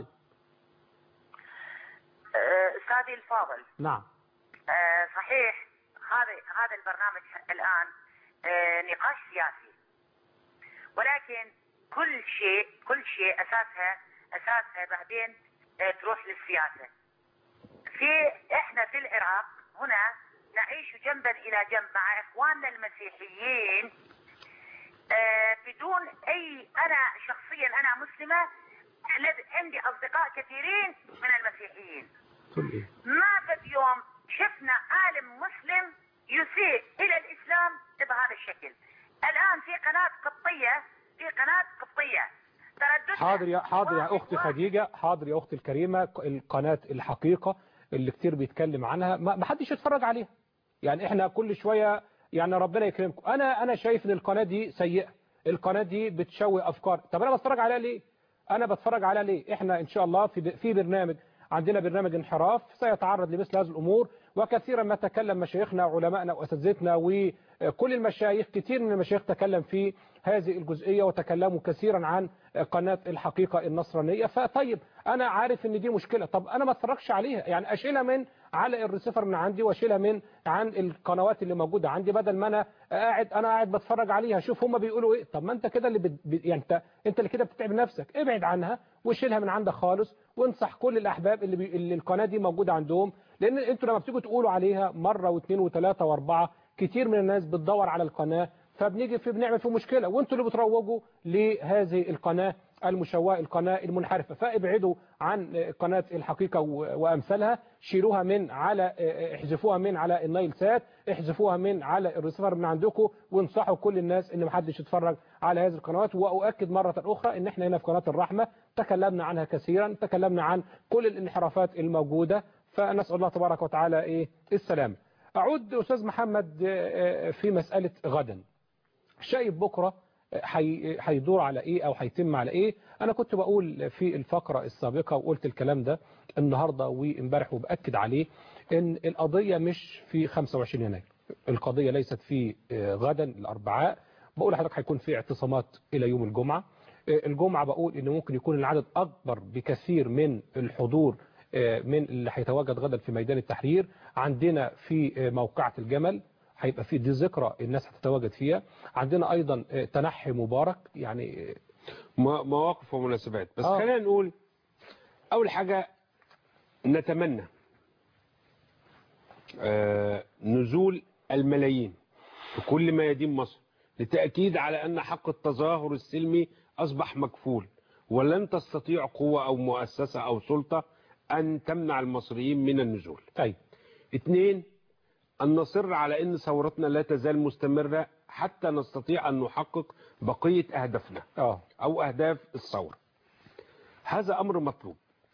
آه، أستاذي الفاضل نعم آه، صحيح هذا هذا البرنامج الآن آه، نقاش سياسي ولكن كل شيء كل شيء أساسها أساسها بعدين آه، تروح للسياسة في إحنا في العراق هنا نعيش جنبا إلى جنب مع إخواننا المسيحيين آه، بدون أي أنا شخصيا أنا مسلمة لد- عندي أصدقاء كثيرين من المسيحيين تقول إيه ما قد يوم شفنا عالم مسلم يسيء الى الاسلام بهذا الشكل الان في قناه قبطيه في قناه قبطيه ترددها حاضر يا حاضر يا واحد أختي واحد. خديجة حاضر يا أختي الكريمة القناة الحقيقة اللي كتير بيتكلم عنها ما ما حدش يتفرج عليها يعني احنا كل شويه يعني ربنا يكرمكم انا انا شايف ان القناه دي سيئه القناه دي بتشوه افكار طب انا بتفرج عليها ليه انا بتفرج عليها ليه احنا ان شاء الله في في برنامج عندنا برنامج انحراف سيتعرض لمثل هذه الامور وكثيرا ما تكلم مشايخنا وعلمائنا واساتذتنا وكل المشايخ كثير من المشايخ تكلم في هذه الجزئيه وتكلموا كثيرا عن قناه الحقيقه النصرانيه فطيب انا عارف ان دي مشكله طب انا ما اتفرجش عليها يعني اشيلها من على الريسيفر من عندي واشيلها من عن القنوات اللي موجوده عندي بدل ما انا قاعد انا قاعد بتفرج عليها شوف هم بيقولوا ايه طب ما انت كده اللي بت... ب- يعني انت انت اللي كده بتتعب نفسك ابعد عنها وشيلها من عندك خالص وانصح كل الاحباب اللي, بي... اللي القناه دي موجوده عندهم لان انتوا لما بتيجوا تقولوا عليها مره واثنين وثلاثه واربعه كتير من الناس بتدور على القناه فبنيجي في بنعمل في مشكله وانتوا اللي بتروجوا لهذه القناه المشوهه القناه المنحرفه فابعدوا عن قناه الحقيقه و- وامثالها شيلوها من على احذفوها من على النايل سات احذفوها من على الريسيفر من عندكم وانصحوا كل الناس ان محدش يتفرج على هذه القنوات واؤكد مره اخرى ان احنا هنا في قناه الرحمه تكلمنا عنها كثيرا تكلمنا عن كل الانحرافات الموجوده فنسال الله تبارك وتعالى ايه السلام اعود استاذ محمد آه، آه، في مساله غدا شايف بكرة حي- هيدور على ايه او هيتم على ايه انا كنت بقول في الفقرة السابقة وقلت الكلام ده النهاردة وامبارح وبأكد عليه ان القضية مش في 25 يناير القضية ليست في آه، غدا الاربعاء بقول لحضرتك هيكون في اعتصامات الى يوم الجمعة آه، الجمعة بقول ان ممكن يكون العدد اكبر بكثير من الحضور آه، من اللي هيتواجد غدا في ميدان التحرير عندنا في آه، موقعة الجمل هيبقى في دي ذكرى الناس هتتواجد فيها عندنا ايضا آه، تنحي مبارك يعني مو- مواقف ومناسبات بس آه. خلينا نقول اول حاجه نتمنى آه، نزول الملايين في كل ميادين مصر للتأكيد على أن حق التظاهر السلمي أصبح مكفول ولن تستطيع قوة أو مؤسسة أو سلطة أن تمنع المصريين من النزول طيب اثنين أن نصر على أن ثورتنا لا تزال مستمرة حتى نستطيع أن نحقق بقية أهدافنا اه أو أهداف الثورة هذا أمر مطلوب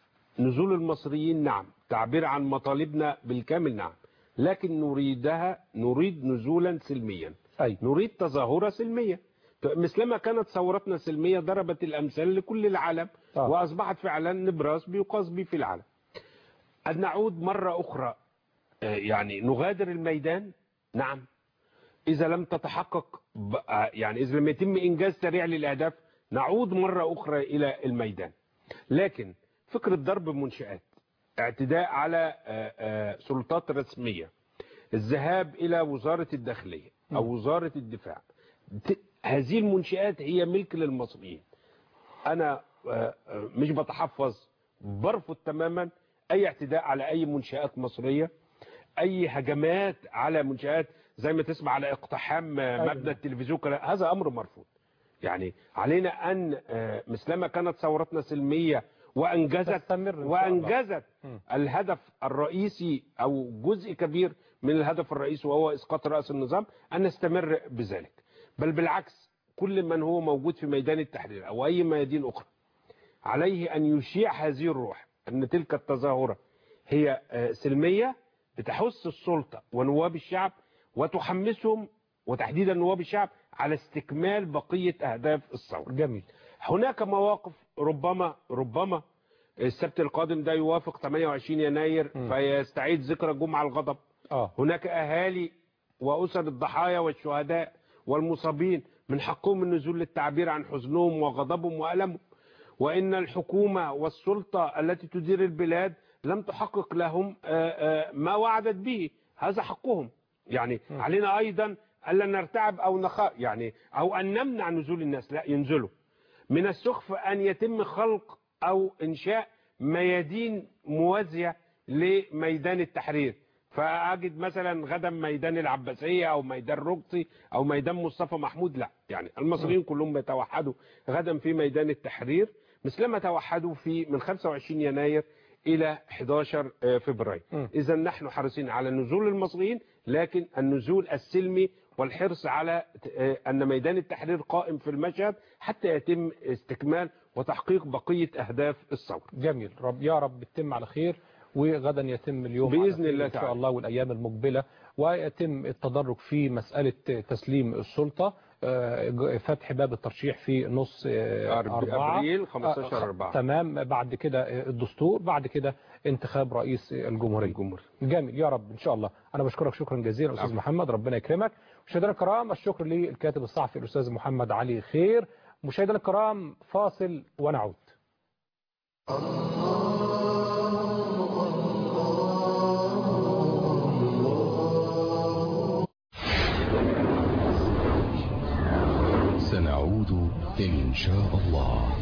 نزول المصريين نعم تعبير عن مطالبنا بالكامل نعم لكن نريدها نريد نزولا سلميا اي نريد تظاهرة سلمية مثلما كانت ثورتنا سلمية ضربت الأمثال لكل العالم آه. وأصبحت فعلا نبراس بيقاس به في العالم أن نعود مرة أخرى آه، يعني نغادر الميدان نعم إذا لم تتحقق ب- آه، يعني إذا لم يتم إنجاز سريع للأهداف نعود مرة أخرى إلى الميدان لكن فكرة ضرب منشآت اعتداء على آه، آه، سلطات رسمية الذهاب إلى وزارة الداخلية أو وزارة الدفاع ت- هذه المنشآت هي ملك للمصريين أنا آه، آه، مش بتحفظ برفض تماما أي اعتداء على أي منشآت مصرية أي هجمات على منشآت زي ما تسمع على اقتحام آه، أيوة. مبنى التلفزيون كلا- هذا أمر مرفوض يعني علينا أن آه، مثلما كانت ثورتنا سلمية وأنجزت تستمر إن شاء الله. وأنجزت مم. الهدف الرئيسي أو جزء كبير من الهدف الرئيسي وهو إسقاط رأس النظام أن نستمر بذلك بل بالعكس كل من هو موجود في ميدان التحرير أو أي ميادين أخرى عليه أن يشيع هذه الروح أن تلك التظاهرة هي آه، سلمية بتحث السلطة ونواب الشعب وتحمسهم وتحديدا نواب الشعب على استكمال بقية أهداف الثورة جميل هناك مواقف ربما ربما السبت القادم ده يوافق 28 يناير م. فيستعيد ذكرى جمعة الغضب اه هناك أهالي وأسر الضحايا والشهداء والمصابين من حقهم النزول للتعبير عن حزنهم وغضبهم وألمهم وإن الحكومة والسلطة التي تدير البلاد لم تحقق لهم آه، آه، ما وعدت به هذا حقهم يعني م. علينا أيضا ألا نرتعب أو نخاف يعني أو أن نمنع نزول الناس لا ينزلوا من السخف أن يتم خلق أو إنشاء ميادين موازية لميدان التحرير فأجد مثلا غدا ميدان العباسية أو ميدان رقصي أو ميدان مصطفى محمود لا يعني المصريين كلهم بيتوحدوا غدا في ميدان التحرير مثلما توحدوا في من 25 يناير إلى 11 فبراير م. إذا نحن حريصين على نزول المصريين لكن النزول السلمي والحرص على آه، أن ميدان التحرير قائم في المشهد حتى يتم استكمال وتحقيق بقية أهداف الثورة جميل رب يا رب تتم على خير وغدا يتم اليوم بإذن على خير الله ان شاء تعالى. الله والايام المقبله ويتم التدرج في مسألة تسليم السلطة آه، فتح باب الترشيح في نص آه، أرب- أربعة أبريل 15 آه، أربعة. تمام بعد كده آه، الدستور بعد كده انتخاب رئيس الجمهورية الجمهور جميل يا رب ان شاء الله انا بشكرك شكرا جزيلا استاذ العفو. محمد ربنا يكرمك مشاهدينا الكرام الشكر للكاتب الصحفي الاستاذ محمد علي خير مشاهدينا الكرام فاصل ونعود سنعود إن شاء الله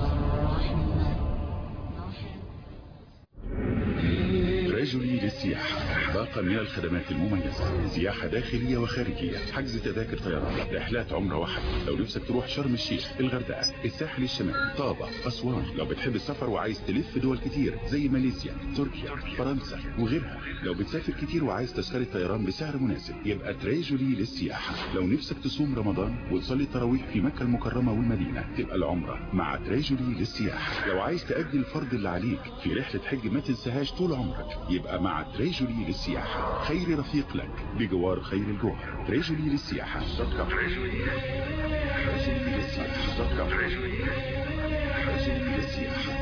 رجلي للسياحة باقة من الخدمات المميزة سياحة داخلية وخارجية حجز تذاكر طيران رحلات عمرة واحد لو نفسك تروح شرم الشيخ الغردقة الساحل الشمالي طابة أسوان لو بتحب السفر وعايز تلف دول كتير زي ماليزيا تركيا فرنسا وغيرها لو بتسافر كتير وعايز تذكرة طيران بسعر مناسب يبقى تريجولي للسياحة لو نفسك تصوم رمضان وتصلي التراويح في مكة المكرمة والمدينة تبقى العمرة مع تريجولي للسياحة لو عايز تأدي الفرض اللي عليك في رحلة حج ما تنساهاش طول عمرك يبقى مع تريجولي للسياحة خير رفيق لك بجوار خير الجوهر تريجولي للسياحة تريجولي للسياحة تريجولي للسياحة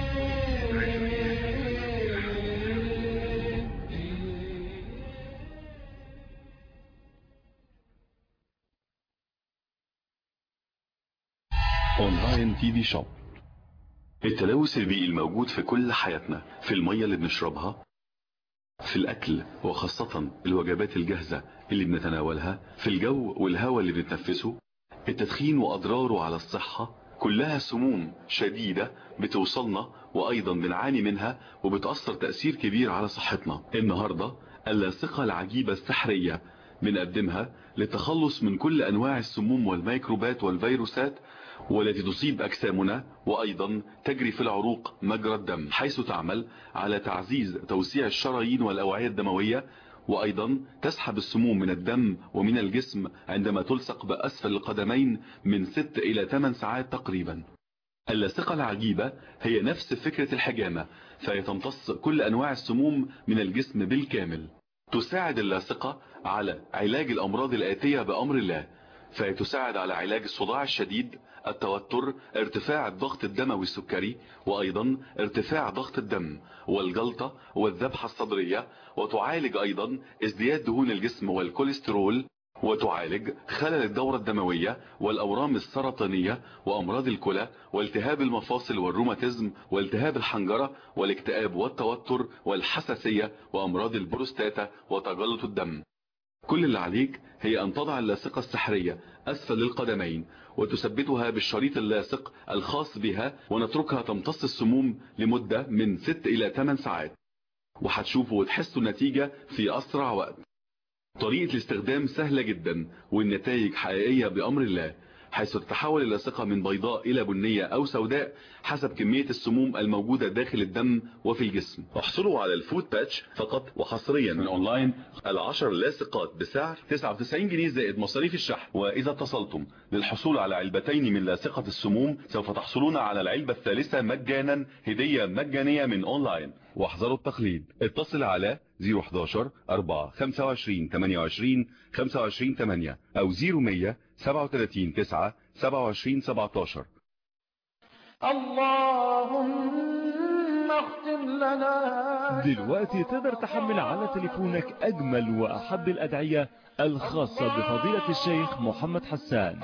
اونلاين تي في شوب التلوث البيئي الموجود في كل حياتنا في المية اللي بنشربها في الأكل وخاصة الوجبات الجاهزة اللي بنتناولها في الجو والهواء اللي بنتنفسه التدخين وأضراره على الصحة كلها سموم شديدة بتوصلنا وأيضا بنعاني منها وبتأثر تأثير كبير على صحتنا النهاردة اللاصقة العجيبة السحرية بنقدمها للتخلص من كل أنواع السموم والميكروبات والفيروسات والتي تصيب أجسامنا وأيضا تجري في العروق مجرى الدم حيث تعمل على تعزيز توسيع الشرايين والأوعية الدموية وأيضا تسحب السموم من الدم ومن الجسم عندما تلصق بأسفل القدمين من 6 إلى 8 ساعات تقريبا اللاصقة العجيبة هي نفس فكرة الحجامة فهي تمتص كل أنواع السموم من الجسم بالكامل تساعد اللاصقة على علاج الأمراض الآتية بأمر الله فهي تساعد على علاج الصداع الشديد التوتر ارتفاع الضغط الدموي السكري وأيضا ارتفاع ضغط الدم والجلطة والذبحة الصدرية وتعالج أيضا ازدياد دهون الجسم والكوليسترول وتعالج خلل الدورة الدموية والأورام السرطانية وأمراض الكلى والتهاب المفاصل والروماتيزم والتهاب الحنجرة والاكتئاب والتوتر والحساسية وأمراض البروستاتا وتجلط الدم كل اللي عليك هي أن تضع اللاصقة السحرية أسفل القدمين وتثبتها بالشريط اللاصق الخاص بها ونتركها تمتص السموم لمدة من 6 إلى 8 ساعات وهتشوفوا وتحسوا النتيجة في أسرع وقت طريقة الاستخدام سهلة جدا والنتائج حقيقية بأمر الله حيث تتحول اللاصقة من بيضاء إلى بنية أو سوداء حسب كمية السموم الموجودة داخل الدم وفي الجسم احصلوا على الفود باتش فقط وحصريا من أونلاين العشر لاصقات بسعر 99 جنيه زائد مصاريف الشحن وإذا اتصلتم للحصول على علبتين من لاصقة السموم سوف تحصلون على العلبة الثالثة مجانا هدية مجانية من أونلاين واحذروا التقليد اتصل على 011 4 25 28 25 8 أو 0100 37 9 27 17 اللهم اختم لنا دلوقتي تقدر تحمل على تليفونك أجمل وأحب الأدعية الخاصة بفضيلة الشيخ محمد حسان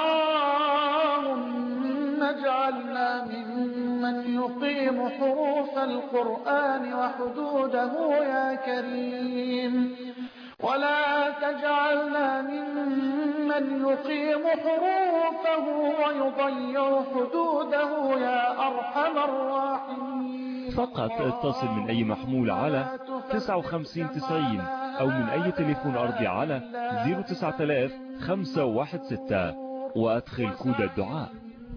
اللهم اجعلنا ممن يقيم حروف القرآن وحدوده يا كريم ولا تجعلنا ممن يقيم حروفه ويضيع حدوده يا أرحم الراحمين فقط اتصل من أي محمول على 5990 أو من أي تليفون أرضي على 09000 516 وأدخل كود الدعاء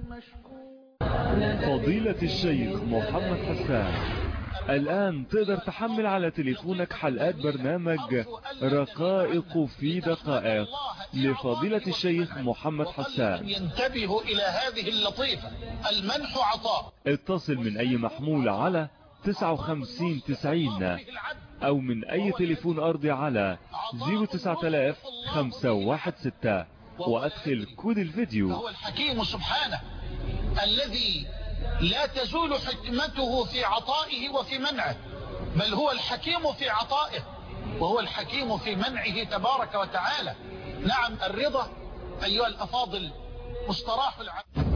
فضيلة الشيخ محمد حسان الآن تقدر تحمل على تليفونك حلقات برنامج رقائق في دقائق لفضيلة الشيخ محمد حسان ينتبه إلى هذه اللطيفة المنح عطاء اتصل من أي محمول على 59 90 أو من أي تليفون أرضي على 09000 وأدخل كود الفيديو هو الحكيم سبحانه الذي لا تزول حكمته في عطائه وفي منعه بل هو الحكيم في عطائه وهو الحكيم في منعه تبارك وتعالى نعم الرضا أيها الأفاضل مستراح العبد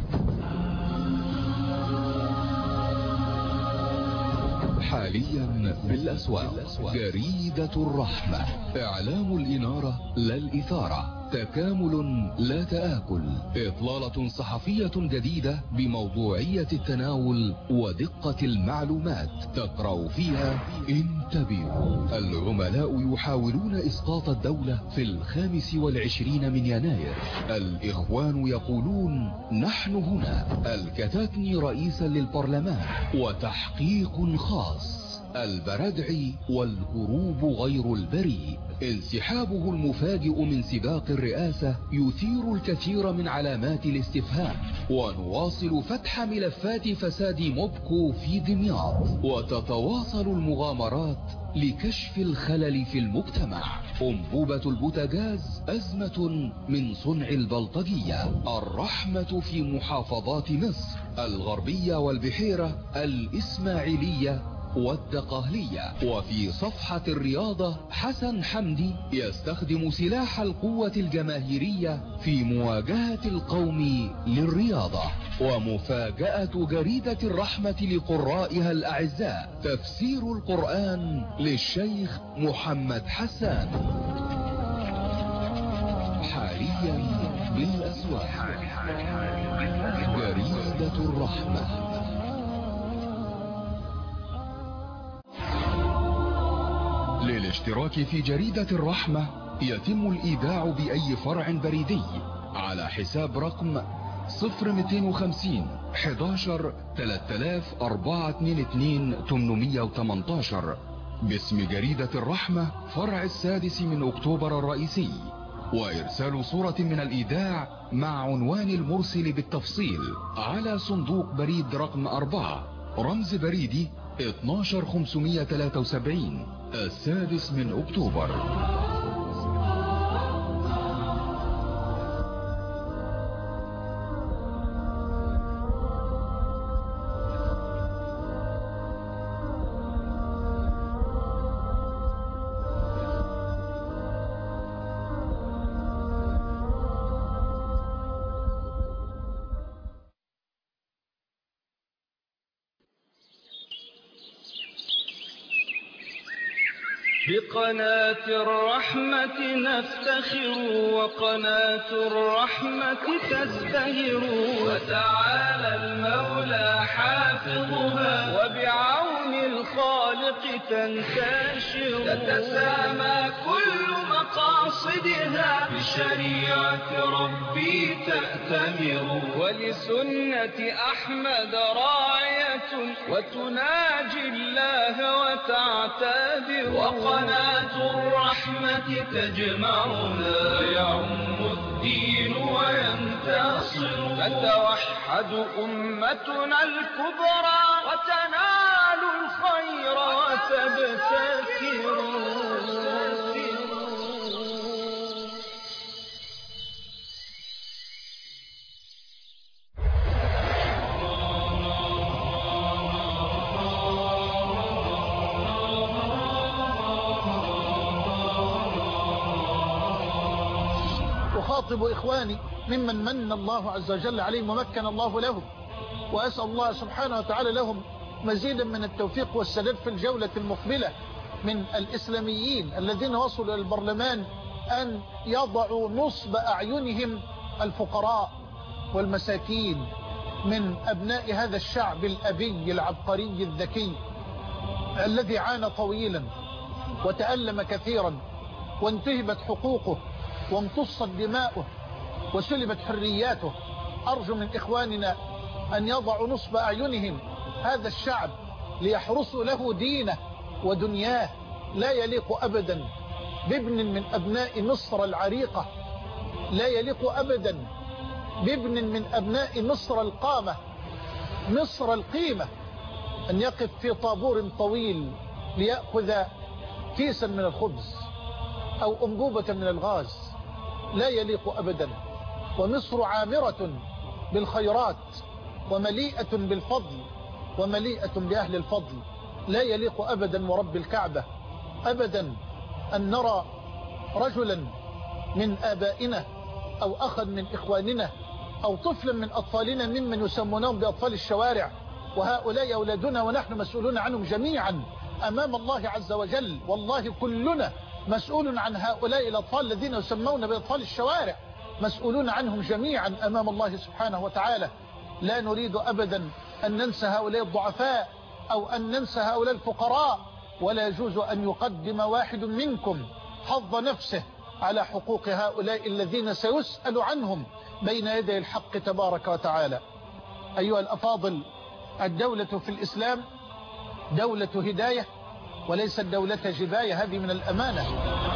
حاليا بالأسواق جريدة الرحمة إعلام الإنارة لا الإثارة تكامل لا تآكل إطلالة صحفية جديدة بموضوعية التناول ودقة المعلومات تقرأ فيها انتبهوا العملاء يحاولون إسقاط الدولة في الخامس والعشرين من يناير الإخوان يقولون نحن هنا الكتاتني رئيسا للبرلمان وتحقيق خاص البردعي والهروب غير البريء انسحابه المفاجئ من سباق الرئاسة يثير الكثير من علامات الاستفهام ونواصل فتح ملفات فساد موبكو في دمياط وتتواصل المغامرات لكشف الخلل في المجتمع أنبوبة البوتاجاز أزمة من صنع البلطجية الرحمة في محافظات مصر الغربية والبحيرة الإسماعيلية والدقهلية وفي صفحة الرياضة حسن حمدي يستخدم سلاح القوة الجماهيرية في مواجهة القوم للرياضة ومفاجأة جريدة الرحمة لقرائها الأعزاء تفسير القرآن للشيخ محمد حسان حاليا بالأسواق جريدة الرحمة للاشتراك في جريدة الرحمة يتم الإيداع بأي فرع بريدي على حساب رقم 0250 11 3422 818 باسم جريدة الرحمة فرع السادس من أكتوبر الرئيسي وإرسال صورة من الإيداع مع عنوان المرسل بالتفصيل على صندوق بريد رقم 4 رمز بريدي 12573 السادس من أكتوبر بقناة الرحمة نفتخر وقناة الرحمة تزدهر وتعالى المولى حافظها وبعون الخالق تنتشر تتسامى كل مقاصدها بشريعة ربي تأتمر ولسنة أحمد راية وتناجي الله وتعتذر وقناة الرحمة تجمعنا ويعم الدين وينتصر تتوحد أمتنا الكبرى وتنال الخير وتبتكر أخاطب إخواني ممن من الله عز وجل عليهم ومكن الله لهم وأسأل الله سبحانه وتعالى لهم مزيدا من التوفيق والسداد في الجولة المقبلة من الإسلاميين الذين وصلوا إلى البرلمان أن يضعوا نصب أعينهم الفقراء والمساكين من أبناء هذا الشعب الأبي العبقري الذكي الذي عانى طويلا وتألم كثيرا وانتهبت حقوقه وامتصت دماؤه وسلبت حرياته أرجو من إخواننا أن يضعوا نصب أعينهم هذا الشعب ليحرسوا له دينه ودنياه لا يليق أبدا بابن من أبناء مصر العريقة لا يليق أبدا بابن من أبناء مصر القامة مصر القيمة أن يقف في طابور طويل ليأخذ كيسا من الخبز أو أنبوبة من الغاز لا يليق أبدا ومصر عامرة بالخيرات ومليئة بالفضل ومليئة بأهل الفضل لا يليق أبدا ورب الكعبة أبدا أن نرى رجلا من آبائنا أو أخا من إخواننا أو طفلا من أطفالنا ممن يسمونهم بأطفال الشوارع وهؤلاء أولادنا ونحن مسؤولون عنهم جميعا أمام الله عز وجل والله كلنا مسؤول عن هؤلاء الأطفال الذين يسمون بأطفال الشوارع مسؤولون عنهم جميعا أمام الله سبحانه وتعالى لا نريد أبدا أن ننسى هؤلاء الضعفاء أو أن ننسى هؤلاء الفقراء ولا يجوز أن يقدم واحد منكم حظ نفسه على حقوق هؤلاء الذين سيسأل عنهم بين يدي الحق تبارك وتعالى أيها الأفاضل الدولة في الإسلام دولة هداية وليست دولة جباية هذه من الأمانة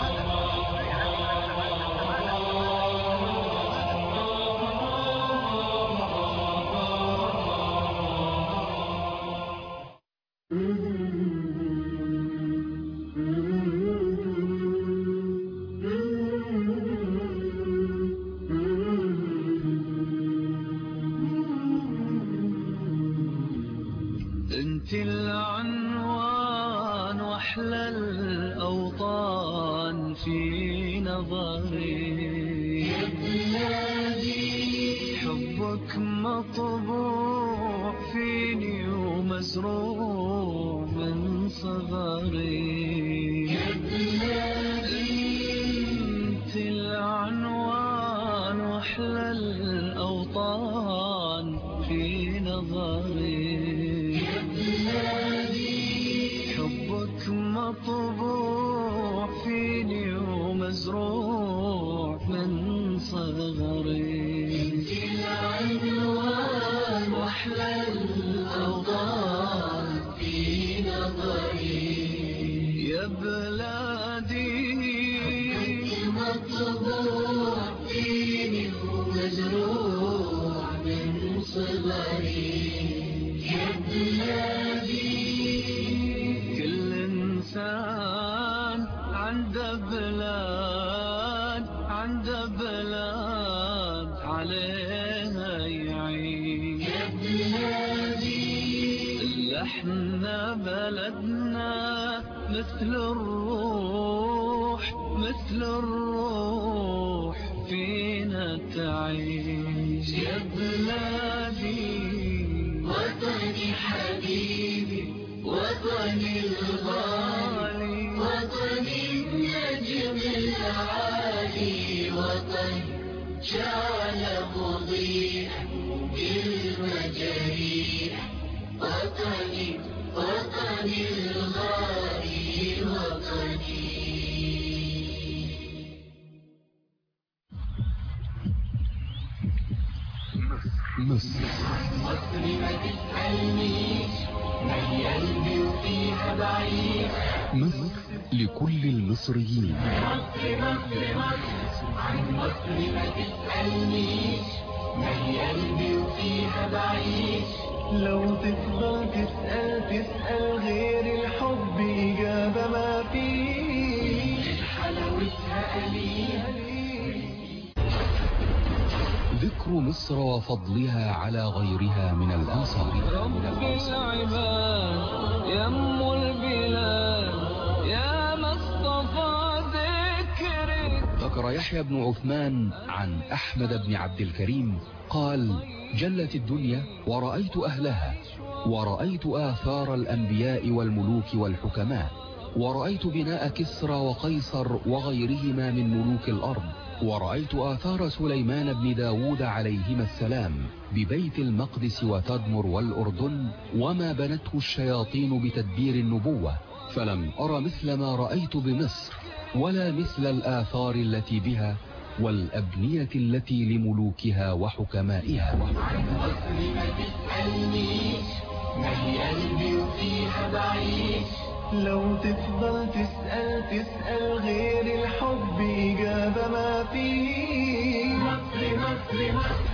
انت العنوان واحلى الاوطان في نظري يا بلادي حبك مطبوع فيني ومزروع من صغري يا بلادي انت العنوان واحلى الاوطان في نظري يا بلادي حبك مطبوع فيني ومزروع من صغري انت العنوان واحلى الاوطان في نظري يا بلادي حبك مطبوع فيني ومزروع من صغري يا بلادي كل انسان عنده بلاد عنده بلاد عليها يعيش يا بلادي احنا بلدنا مثل الروح مثل الروح فينا تعيش يا بلادي وطني حبيبي وطني الغالي وطني النجم العالي وطن شعل مضيء بالمجاريح وطني وطني الغالي وطني مصر مصر ما تسألنيش مالية قلبي وفيها بعيش مصر لكل المصريين مصر مصر مصر عن مصر ما تسألنيش مالية قلبي وفيها بعيش لو تفضل تسأل تسأل غير الحب إجابة ما فيش حلاوتها قليل ذكر مصر وفضلها على غيرها من الأنصار رب العباد يم البلاد يا مصطفى ذكرك ذكر يحيى بن عثمان عن أحمد بن عبد الكريم قال جلت الدنيا ورأيت أهلها ورأيت آثار الأنبياء والملوك والحكماء ورأيت بناء كسرى وقيصر وغيرهما من ملوك الأرض ورأيت آثار سليمان بن داود عليهما السلام ببيت المقدس وتدمر والأردن وما بنته الشياطين بتدبير النبوة فلم أر مثل ما رأيت بمصر ولا مثل الآثار التي بها والأبنية التي لملوكها وحكمائها مصر ما تسألنيش مالي قلبي وفيها بعيش لو تفضل تسأل تسأل غير الحب إجابة ما فيه مصر مصر مصر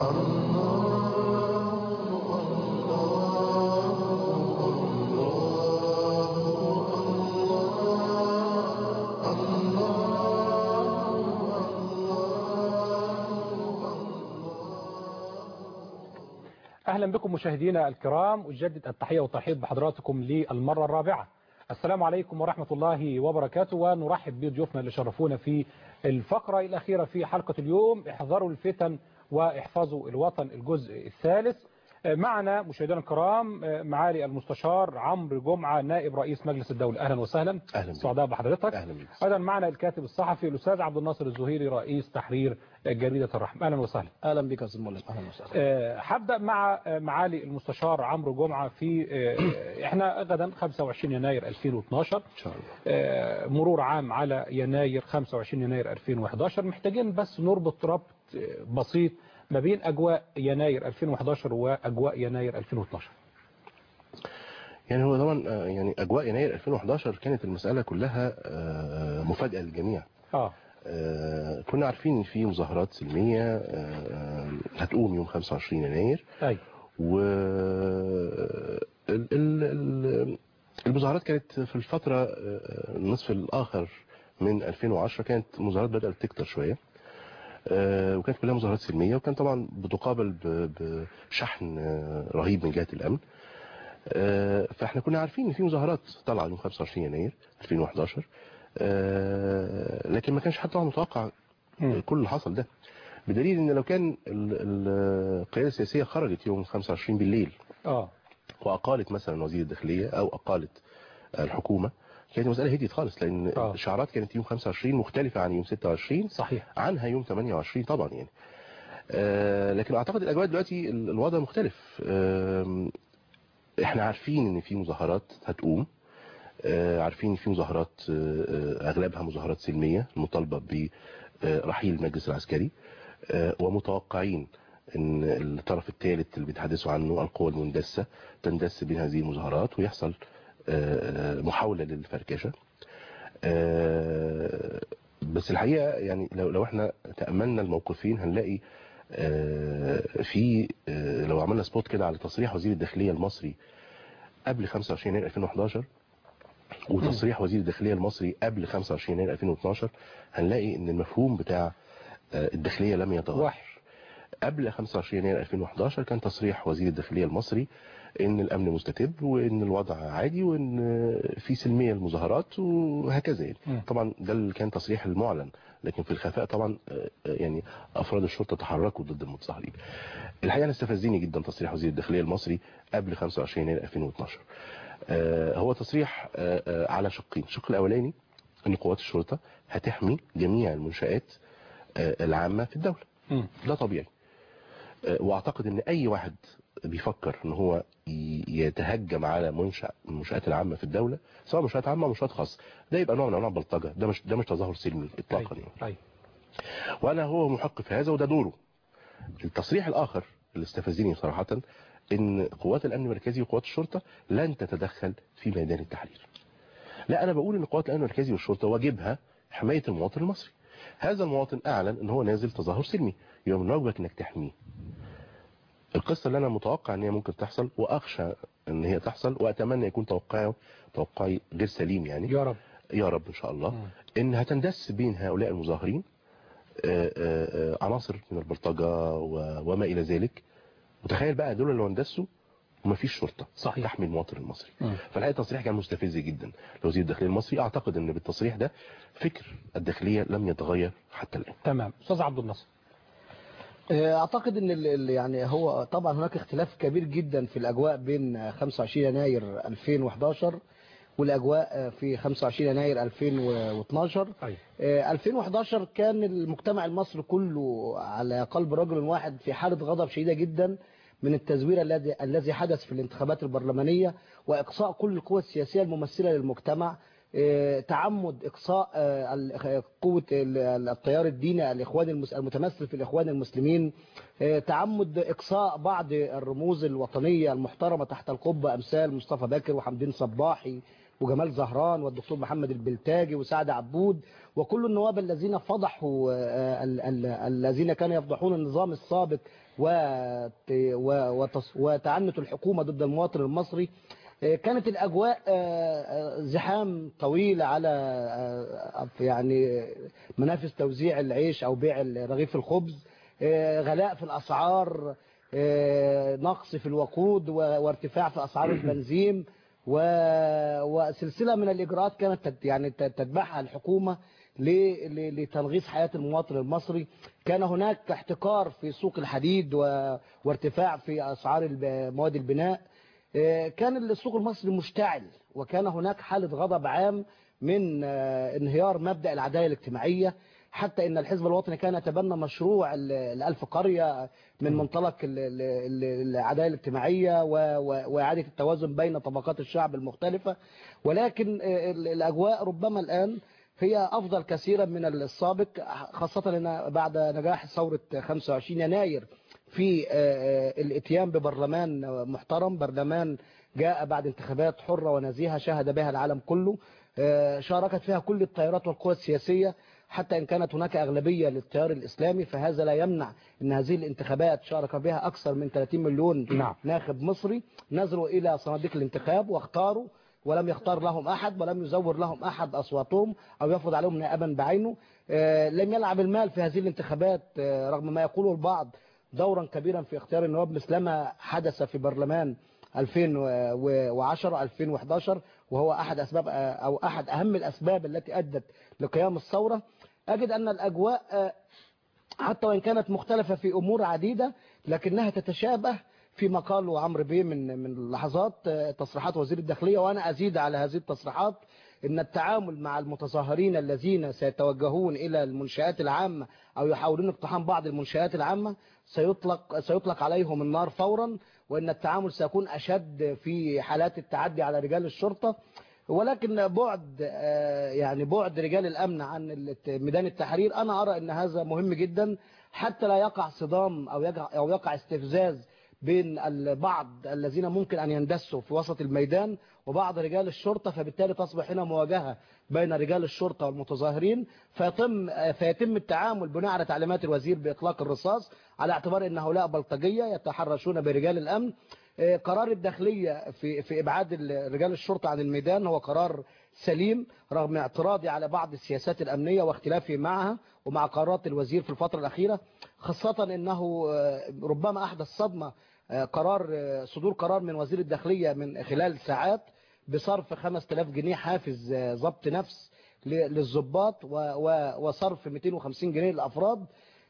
أهلا بكم مشاهدينا الكرام أجدد التحية والترحيب بحضراتكم للمرة الرابعة السلام عليكم ورحمة الله وبركاته ونرحب بضيوفنا اللي شرفونا في الفقرة الأخيرة في حلقة اليوم احذروا الفتن واحفظوا الوطن الجزء الثالث معنا مشاهدينا الكرام معالي المستشار عمرو جمعة نائب رئيس مجلس الدولة أهلا وسهلا أهلا سعداء بحضرتك أهلا بك أيضا معنا الكاتب الصحفي الأستاذ عبد الناصر الزهيري رئيس تحرير جريدة الرحمة أهلا وسهلا أهلا بك يا أستاذ مولد أهلا وسهلا آه، هبدأ مع آه، معالي المستشار عمرو جمعة في آه، احنا غدا 25 يناير 2012 إن شاء الله آه، مرور عام على يناير 25 يناير 2011 محتاجين بس نربط ربط آه، بسيط ما بين أجواء يناير 2011 وأجواء يناير 2012 يعني هو طبعا آه، يعني أجواء يناير 2011 كانت المسألة كلها آه، مفاجأة للجميع اه آه، كنا عارفين ان في مظاهرات سلمية آه، هتقوم يوم 25 يناير أي و ال- ال- ال- المظاهرات كانت في الفترة آه، النصف الآخر من 2010 كانت مظاهرات بدأت تكتر شوية آه، وكانت كلها مظاهرات سلمية وكان طبعا بتقابل ب- بشحن آه، رهيب من جهة الأمن آه، فاحنا كنا عارفين ان في مظاهرات طالعه يوم 25 يناير 2011 آه، لكن ما كانش حد طبعا متوقع كل اللي حصل ده بدليل ان لو كان ال- ال- القياده السياسيه خرجت يوم 25 بالليل اه واقالت مثلا وزير الداخليه او اقالت الحكومه كانت المساله هديت خالص لان آه. الشعارات كانت يوم 25 مختلفه عن يوم 26 صحيح عنها يوم 28 طبعا يعني آه، لكن اعتقد الاجواء دلوقتي ال- الوضع مختلف آم، احنا عارفين ان في مظاهرات هتقوم آه، عارفين ان في مظاهرات آه، آه، اغلبها مظاهرات سلميه المطالبه برحيل المجلس العسكري آه، ومتوقعين ان الطرف الثالث اللي بيتحدثوا عنه القوى المندسه تندس بين هذه المظاهرات ويحصل آه، آه، محاوله للفركشه آه، بس الحقيقه يعني لو لو احنا تاملنا الموقفين هنلاقي آه، في آه، لو عملنا سبوت كده على تصريح وزير الداخليه المصري قبل 25 يناير 2011 وتصريح وزير الداخليه المصري قبل 25 يناير 2012 هنلاقي ان المفهوم بتاع آه، الداخليه لم يتغير قبل 25 يناير 2011 كان تصريح وزير الداخليه المصري ان الامن مستتب وان الوضع عادي وان في سلميه المظاهرات وهكذا يعني طبعا ده اللي كان تصريح المعلن لكن في الخفاء طبعا آه، آه، يعني افراد الشرطه تحركوا ضد المتظاهرين الحقيقه انا استفزني جدا تصريح وزير الداخليه المصري قبل 25 يناير 2012 آه، هو تصريح آه، آه، على شقين الشق الاولاني ان قوات الشرطه هتحمي جميع المنشات آه، العامه في الدوله ده طبيعي آه، واعتقد ان اي واحد بيفكر ان هو ي- يتهجم على منشأ من المنشآت العامة في الدولة سواء منشآت عامة او منشآت خاصة ده يبقى نوع من انواع البلطجة ده مش ده مش تظاهر سلمي اطلاقا يعني أي وانا هو محق في هذا وده دوره التصريح الاخر اللي استفزني صراحة ان قوات الامن المركزي وقوات الشرطة لن تتدخل في ميدان التحرير لا انا بقول ان قوات الامن المركزي والشرطة واجبها حماية المواطن المصري هذا المواطن اعلن ان هو نازل تظاهر سلمي يبقى من واجبك انك تحميه القصة اللي انا متوقع ان هي ممكن تحصل واخشى ان هي تحصل واتمنى يكون توقعي توقعي غير سليم يعني يا رب يا رب ان شاء الله ان هتندس بين هؤلاء المظاهرين آه، آه، آه، عناصر من البلطجة و- وما الى ذلك وتخيل بقى دول اللي هندسوا ومفيش شرطة صحيح تحمي المواطن المصري مم. فالحقيقة التصريح كان مستفز جدا لوزير الداخلية المصري اعتقد ان بالتصريح ده فكر الداخلية لم يتغير حتى الان تمام استاذ عبد الناصر اعتقد ان ال- ال- يعني هو طبعا هناك اختلاف كبير جدا في الاجواء بين 25 يناير 2011 والاجواء في 25 يناير 2012 أي. آه، 2011 كان المجتمع المصري كله على قلب رجل واحد في حالة غضب شديدة جدا من التزوير الذي الذي حدث في الانتخابات البرلمانية وإقصاء كل القوى السياسية الممثلة للمجتمع آه، تعمد إقصاء آه، ال- قوة ال- التيار الديني الإخوان المس- المتمثل في الإخوان المسلمين آه، تعمد إقصاء بعض الرموز الوطنية المحترمة تحت القبة أمثال مصطفى باكر وحمدين صباحي وجمال زهران والدكتور محمد البلتاجي وسعد عبود وكل النواب الذين فضحوا آه، ال- ال- الذين كانوا يفضحون النظام السابق وت- و- وتص- وتعنت الحكومة ضد المواطن المصري آه، كانت الأجواء آه، آه، زحام طويل على آه، يعني منافس توزيع العيش أو بيع رغيف الخبز آه، غلاء في الأسعار آه، نقص في الوقود و- وارتفاع في أسعار البنزين و- وسلسلة من الإجراءات كانت تت- يعني ت- تتبعها الحكومة ل- ل- لتنغيص حياة المواطن المصري كان هناك احتكار في سوق الحديد و- وارتفاع في أسعار الب- مواد البناء آه، كان السوق المصري مشتعل وكان هناك حالة غضب عام من آه، انهيار مبدأ العدالة الاجتماعية حتى ان الحزب الوطني كان يتبنى مشروع ال- الألف قرية من منطلق ال- ال- ال- العدالة الاجتماعية و- و- وإعادة التوازن بين طبقات الشعب المختلفة ولكن آه، ال- الأجواء ربما الآن هي أفضل كثيرا من السابق خاصة أن بعد نجاح ثورة 25 يناير في آه، آه، الاتيان ببرلمان آه، محترم برلمان جاء بعد انتخابات حرة ونزيهة شهد بها العالم كله آه، شاركت فيها كل التيارات والقوى السياسية حتى إن كانت هناك أغلبية للتيار الإسلامي فهذا لا يمنع أن هذه الانتخابات شارك بها أكثر من 30 مليون نعم. ناخب مصري نزلوا إلى صناديق الانتخاب واختاروا ولم يختار لهم أحد ولم يزور لهم أحد أصواتهم أو يفرض عليهم نائبا بعينه آه، لم يلعب المال في هذه الانتخابات آه، رغم ما يقوله البعض دورا كبيرا في اختيار النواب مثلما حدث في برلمان 2010 2011 وهو أحد أسباب أو أحد أهم الأسباب التي أدت لقيام الثورة أجد أن الأجواء آه، حتى وإن كانت مختلفة في أمور عديدة لكنها تتشابه فيما قاله عمرو بيه من من لحظات آه، تصريحات وزير الداخلية وأنا أزيد على هذه التصريحات إن التعامل مع المتظاهرين الذين سيتوجهون إلى المنشآت العامة أو يحاولون اقتحام بعض المنشآت العامة سيطلق سيطلق عليهم النار فورا وإن التعامل سيكون أشد في حالات التعدي على رجال الشرطة ولكن بعد آه، يعني بعد رجال الأمن عن الت- ميدان التحرير أنا أرى أن هذا مهم جدا حتى لا يقع صدام أو يقع, أو يقع استفزاز بين البعض الذين ممكن أن يندسوا في وسط الميدان وبعض رجال الشرطة فبالتالي تصبح هنا مواجهة بين رجال الشرطة والمتظاهرين فيتم فيتم التعامل بناء على تعليمات الوزير بإطلاق الرصاص على اعتبار أن هؤلاء بلطجية يتحرشون برجال الأمن آه، قرار الداخلية في في إبعاد ال- رجال الشرطة عن الميدان هو قرار سليم رغم اعتراضي على بعض السياسات الأمنية واختلافي معها ومع قرارات الوزير في الفترة الأخيرة خاصة أنه آه، ربما أحدث صدمة آه، قرار آه، صدور قرار من وزير الداخلية من خلال ساعات بصرف 5000 جنيه حافز آه، ضبط نفس ل- للضباط و- و- وصرف 250 جنيه للأفراد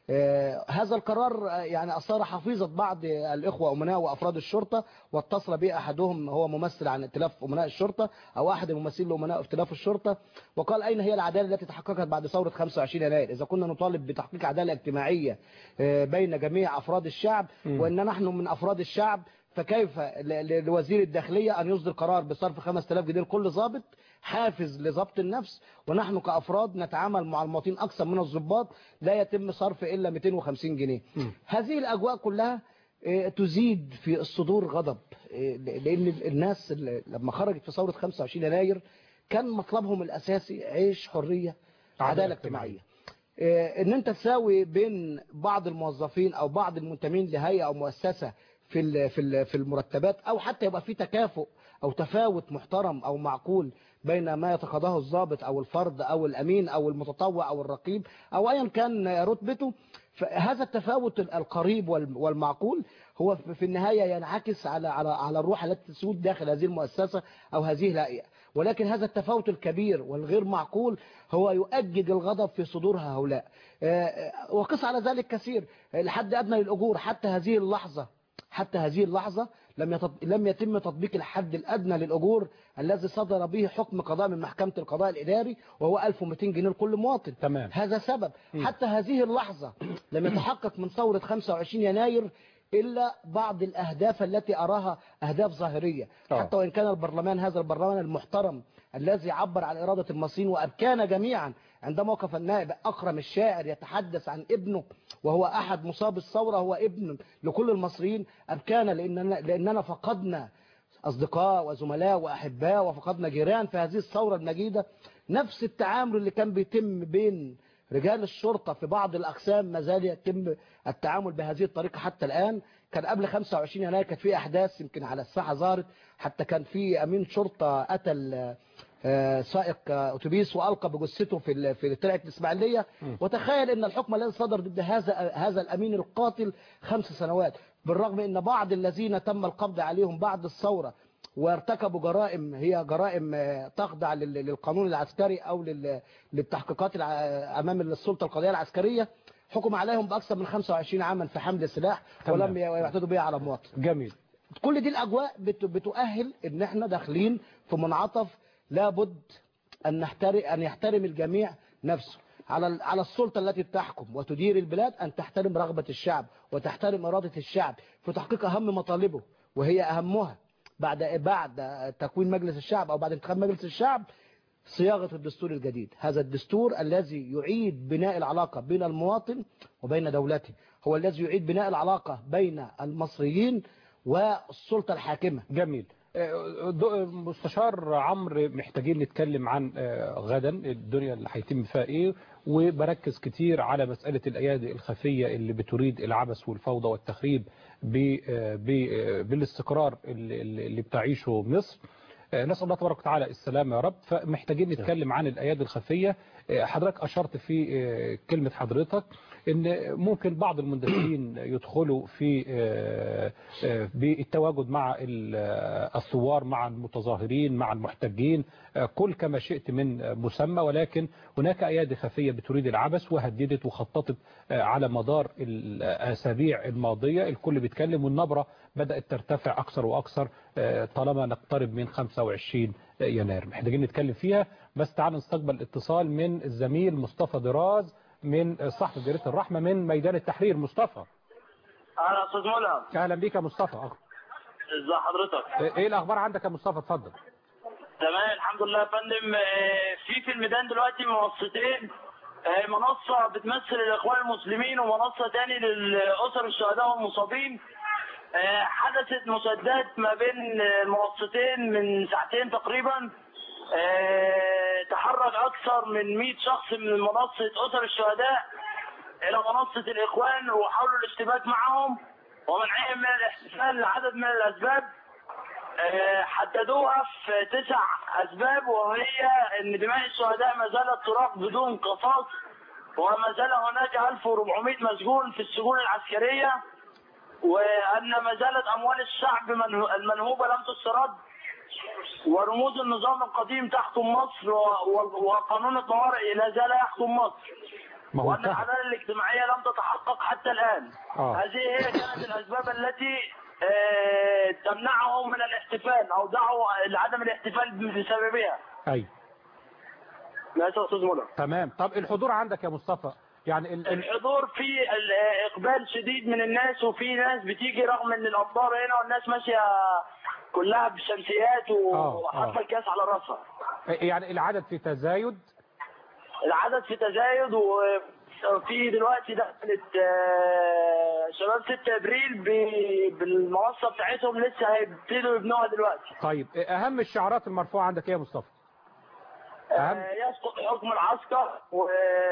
آه، هذا القرار آه، يعني أثار حفيظة بعض الإخوة أمناء وأفراد الشرطة واتصل به أحدهم هو ممثل عن ائتلاف أمناء الشرطة أو أحد الممثلين لأمناء ائتلاف الشرطة وقال أين هي العدالة التي تحققت بعد ثورة 25 يناير إذا كنا نطالب بتحقيق عدالة اجتماعية آه، بين جميع أفراد الشعب مم. وإن نحن من أفراد الشعب فكيف ل- ل- لوزير الداخلية أن يصدر قرار بصرف 5000 جنيه لكل ضابط حافز لضبط النفس ونحن كأفراد نتعامل مع المواطنين أكثر من الضباط لا يتم صرف إلا 250 جنيه هذه الأجواء كلها آه، تزيد في الصدور غضب آه، لأن الناس اللي لما خرجت في ثورة 25 يناير كان مطلبهم الأساسي عيش حرية عدالة اجتماعية آه، ان انت تساوي بين بعض الموظفين او بعض المنتمين لهيئه او مؤسسه في ال- في ال- في المرتبات او حتى يبقى في تكافؤ او تفاوت محترم او معقول بين ما يتقاضاه الضابط او الفرد او الامين او المتطوع او الرقيب او ايا كان رتبته فهذا التفاوت القريب وال- والمعقول هو في في النهايه ينعكس على على على الروح التي تسود داخل هذه المؤسسه او هذه الهيئه ولكن هذا التفاوت الكبير والغير معقول هو يؤجج الغضب في صدور هؤلاء آه، آه، وقس على ذلك كثير الحد أدنى للأجور حتى هذه اللحظة حتى هذه اللحظة لم يتط... لم يتم تطبيق الحد الأدنى للأجور الذي صدر به حكم قضاء من محكمة القضاء الإداري وهو 1200 جنيه لكل مواطن تمام. هذا سبب حتى هذه اللحظة لم يتحقق من ثورة 25 يناير إلا بعض الأهداف التي أراها أهداف ظاهرية آه. حتى وإن كان البرلمان هذا البرلمان المحترم الذي عبر عن إرادة المصريين وأبكانا جميعا عندما وقف النائب أكرم الشاعر يتحدث عن ابنه وهو أحد مصاب الثورة هو ابن لكل المصريين أبكانا لأننا, لأننا فقدنا أصدقاء وزملاء وأحباء وفقدنا جيران في هذه الثورة المجيدة نفس التعامل اللي كان بيتم بين رجال الشرطة في بعض الأقسام ما زال يتم التعامل بهذه الطريقة حتى الآن كان قبل 25 يناير كانت في أحداث يمكن على الساحة ظهرت حتى كان في أمين شرطة قتل آه، سائق آه، أتوبيس وألقى بجثته في ال- في ترعة الإسماعيلية وتخيل أن الحكم الذي صدر ضد هذا هذا الأمين القاتل خمس سنوات بالرغم أن بعض الذين تم القبض عليهم بعد الثورة وارتكبوا جرائم هي جرائم آه، تخضع لل- للقانون العسكري أو لل- للتحقيقات الع- أمام السلطة القضائية العسكرية حكم عليهم بأكثر من 25 عاما في حمل سلاح تمام. ولم يعتدوا بها على مواطن جميل كل دي الأجواء بت- بتؤهل إن احنا داخلين في منعطف لابد أن نحترم أن يحترم الجميع نفسه على ال- على السلطة التي تحكم وتدير البلاد أن تحترم رغبة الشعب وتحترم إرادة الشعب في تحقيق أهم مطالبه وهي أهمها بعد بعد تكوين مجلس الشعب أو بعد انتخاب مجلس الشعب صياغة الدستور الجديد هذا الدستور الذي يعيد بناء العلاقة بين المواطن وبين دولته هو الذي يعيد بناء العلاقة بين المصريين والسلطة الحاكمة جميل آه، دو- مستشار عمرو محتاجين نتكلم عن آه، غدا الدنيا اللي هيتم فيها ايه وبركز كتير على مسألة الأيادي الخفية اللي بتريد العبث والفوضى والتخريب ب- آه، ب- آه، بالاستقرار اللي اللي بتعيشه مصر آه، نسأل الله تبارك وتعالى السلامة يا رب فمحتاجين نتكلم عن الأيادي الخفية آه، حضرتك أشرت في آه، كلمة حضرتك ان ممكن بعض المندسين يدخلوا في آه، آه، بالتواجد مع ال- آه، الثوار مع المتظاهرين مع المحتجين آه، كل كما شئت من آه، مسمى ولكن هناك ايادي خفيه بتريد العبث وهددت وخططت آه، على مدار الاسابيع الماضيه الكل بيتكلم والنبره بدات ترتفع اكثر واكثر آه، طالما نقترب من 25 يناير محتاجين نتكلم فيها بس تعالوا نستقبل اتصال من الزميل مصطفى دراز من صحفي جريدة الرحمة من ميدان التحرير مصطفى اهلا استاذ ملهم اهلا بيك يا مصطفى ازي حضرتك ايه الاخبار عندك يا مصطفى اتفضل تمام الحمد لله يا فندم آه، في في الميدان دلوقتي منصتين آه، منصة بتمثل الإخوان المسلمين ومنصة تاني للأسر الشهداء والمصابين آه، حدثت مسدات ما بين المنصتين من ساعتين تقريبا آه، تحرك أكثر من 100 شخص من منصة أسر الشهداء إلى منصة الإخوان وحاولوا الاشتباك معهم ومنعهم من الاحتفال لعدد من الأسباب آه، حددوها في تسع أسباب وهي أن دماء الشهداء ما زالت تراق بدون قصاص وما زال هناك 1400 مسجون في السجون العسكرية وأن ما زالت أموال الشعب منه- المنهوبة لم تسترد ورموز النظام القديم تحكم مصر و- و- وقانون الطوارئ لا زال يحكم مصر ما هو وأن انتهى. العدالة الاجتماعية لم تتحقق حتى الآن آه. هذه هي كانت الأسباب التي آه، تمنعهم من الاحتفال أو دعوا لعدم الاحتفال بسببها اي لا يا أستاذ منى تمام طب الحضور عندك يا مصطفى يعني ال... ال... الحضور في ال- اقبال شديد من الناس وفي ناس بتيجي رغم ان الامطار هنا والناس ماشيه كلها بشمسيات آه، آه. وحاطه الكاس على راسها يعني العدد في تزايد العدد في تزايد وفي دلوقتي دخلت آه، شباب 6 ابريل ب- بالمنصه بتاعتهم لسه هيبتدوا يبنوها دلوقتي طيب اهم الشعارات المرفوعه عندك ايه يا مصطفى اهم آه، يسقط حكم العسكر و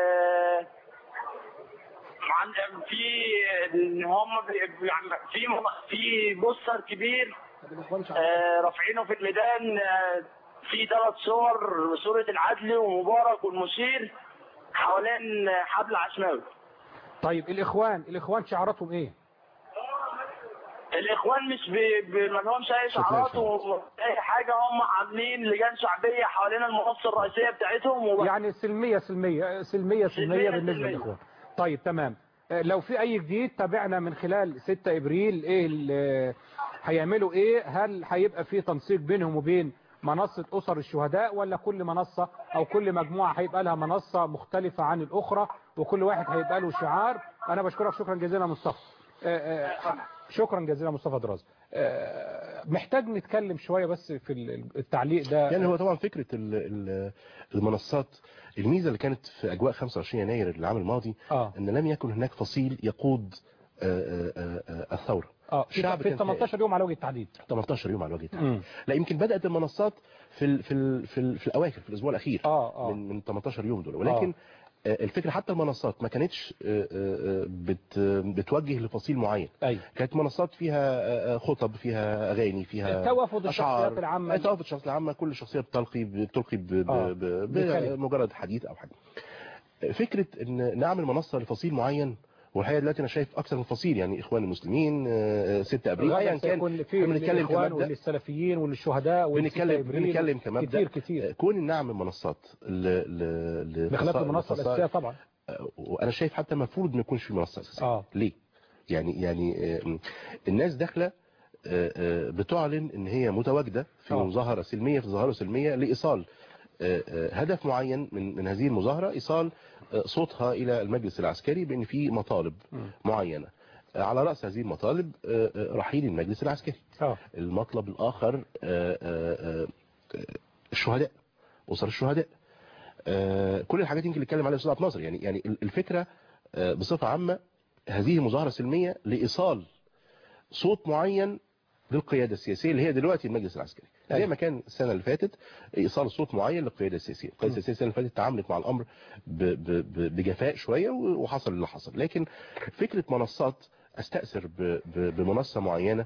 عن- في ان هم بي- بي- في في بوستر كبير آه، رافعينه في الميدان آه، في ثلاث صور صورة العدل ومبارك والمشير حوالين حبل عشماوي طيب الاخوان الاخوان شعاراتهم ايه الاخوان مش ب- ب- ما لهمش اي شعارات واي حاجه هم عاملين لجان شعبيه حوالين المنصه الرئيسيه بتاعتهم وبس. يعني سلميه سلميه سلميه سلميه سلمية، بالنسبه سلمية. للاخوان طيب تمام آه، لو في اي جديد تابعنا من خلال 6 ابريل ايه ال- هيعملوا ايه هل هيبقى في تنسيق بينهم وبين منصة أسر الشهداء ولا كل منصة أو كل مجموعة هيبقى لها منصة مختلفة عن الأخرى وكل واحد هيبقى له شعار أنا بشكرك شكرا جزيلا مصطفى آه، آه، شكرا جزيلا مصطفى دراز آه، محتاج نتكلم شوية بس في التعليق ده يعني هو طبعا فكرة ال- ال- المنصات الميزة اللي كانت في أجواء 25 يناير العام الماضي آه. أن لم يكن هناك فصيل يقود آه، آه، آه، الثوره اه في الشعب في كان 18 يوم على وجه التحديد 18 يوم على وجه التحديد مم. لا يمكن بدات المنصات في ال في ال في, ال في الاواخر في الاسبوع الاخير اه اه من من 18 يوم دول ولكن آه، الفكره حتى المنصات ما كانتش آه، آه، بت بتوجه لفصيل معين ايوه كانت منصات فيها آه، آه، خطب فيها اغاني فيها توافد اشعار الشخصيات العامه آه، توافد الشخصيات العامه كل شخصيه بتلقي بتلقي ب- ب- آه، ب- بكلمة. بمجرد حديث او حاجه فكره ان نعمل منصه لفصيل معين والحقيقه دلوقتي انا شايف اكثر من فصيل يعني اخوان المسلمين آه، 6 ابريل ايا غدا كان سيكون في احنا بنتكلم للإخوان كمبدا وللسلفيين وللشهداء بنتكلم وللستة إبريل. بنتكلم كمبدا كتير كتير كون ان نعمل منصات ل ل بخلاف لفصائل- المنصه لفصائل- الاساسيه طبعا وانا شايف حتى المفروض ما يكونش في منصه اساسيه اه ليه يعني يعني آه، الناس داخله آه، آه، بتعلن ان هي متواجده في آه. مظاهره سلميه في ظاهره سلميه لايصال آه، آه، هدف معين من من هذه المظاهره ايصال آه، صوتها الى المجلس العسكري بان في مطالب معينه آه، على راس هذه المطالب آه، آه، رحيل المجلس العسكري اه المطلب الاخر آه، آه، آه، الشهداء اسر الشهداء آه، كل الحاجات يمكن نتكلم عليها استاذ عبد الناصر يعني يعني الفكره آه، بصفه عامه هذه مظاهره سلميه لايصال صوت معين للقياده السياسيه اللي هي دلوقتي المجلس العسكري زي أيوة. ما كان السنه اللي فاتت ايصال صوت معين للقياده السياسيه القياده السياسيه السنه اللي فاتت تعاملت مع الامر ب- ب- ب- بجفاء شويه وحصل اللي حصل لكن فكره منصات استاثر ب- ب- بمنصه معينه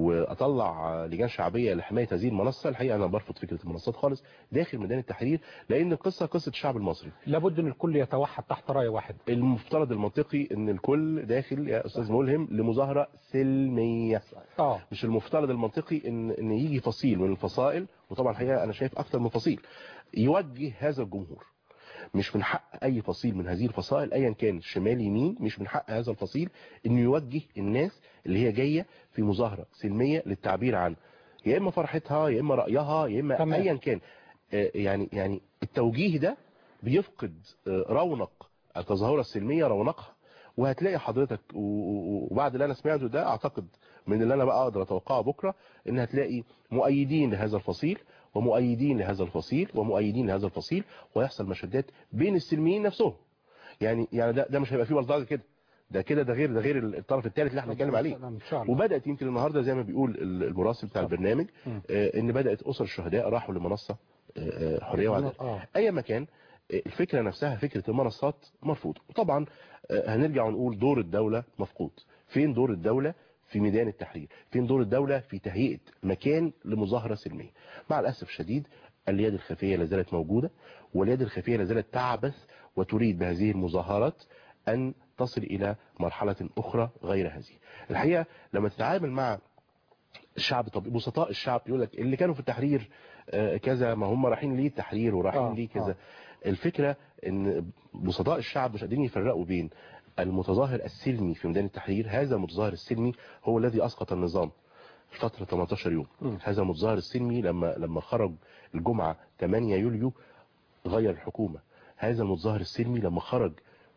واطلع لجان شعبيه لحمايه هذه المنصه الحقيقه انا برفض فكره المنصات خالص داخل ميدان التحرير لان القصه قصه الشعب المصري لابد ان الكل يتوحد تحت رايه واحده المفترض المنطقي ان الكل داخل يا استاذ ملهم لمظاهره سلميه اه مش المفترض المنطقي ان ان يجي فصيل من الفصائل وطبعا الحقيقه انا شايف اكثر من فصيل يوجه هذا الجمهور مش من حق اي فصيل من هذه الفصائل ايا كان شمال يمين مش من حق هذا الفصيل انه يوجه الناس اللي هي جايه في مظاهره سلميه للتعبير عن يا اما فرحتها يا اما رايها يا اما تمام. ايا كان آه، يعني يعني التوجيه ده بيفقد آه، رونق التظاهره السلميه رونقها وهتلاقي حضرتك و- و- وبعد اللي انا سمعته ده اعتقد من اللي انا بقى اقدر اتوقعه بكره ان هتلاقي مؤيدين لهذا الفصيل ومؤيدين لهذا الفصيل ومؤيدين لهذا الفصيل ويحصل مشادات بين السلميين نفسهم يعني يعني ده ده مش هيبقى فيه بلطجه كده ده كده ده غير ده غير الطرف الثالث اللي احنا بنتكلم عليه ان شاء الله وبدات يمكن النهارده زي ما بيقول ال- المراسل بتاع البرنامج مم. آه، ان بدات اسر الشهداء راحوا لمنصه آه، آه، حريه وعداله اه اي مكان آه، الفكره نفسها فكره المنصات مرفوضه وطبعا آه، هنرجع ونقول دور الدوله مفقود فين دور الدوله في ميدان التحرير فين دور الدوله في تهيئه مكان لمظاهره سلميه مع الاسف الشديد اليد الخفيه لا زالت موجوده واليد الخفيه لا زالت تعبث وتريد بهذه المظاهرات ان تصل الى مرحله اخرى غير هذه الحقيقه لما تتعامل مع الشعب طب بسطاء الشعب يقول لك اللي كانوا في التحرير آه، كذا ما هم رايحين ليه التحرير ورايحين آه، ليه كذا آه. الفكره ان بسطاء الشعب مش قادرين يفرقوا بين المتظاهر السلمي في ميدان التحرير هذا المتظاهر السلمي هو الذي اسقط النظام في فتره 18 يوم م. هذا المتظاهر السلمي لما لما خرج الجمعه 8 يوليو غير الحكومه هذا المتظاهر السلمي لما خرج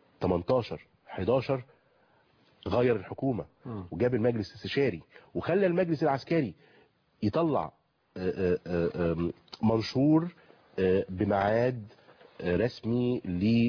18 11 غير الحكومه مم. وجاب المجلس الاستشاري وخلى المجلس العسكري يطلع آه، آه، آه، منشور آه، بميعاد آه، رسمي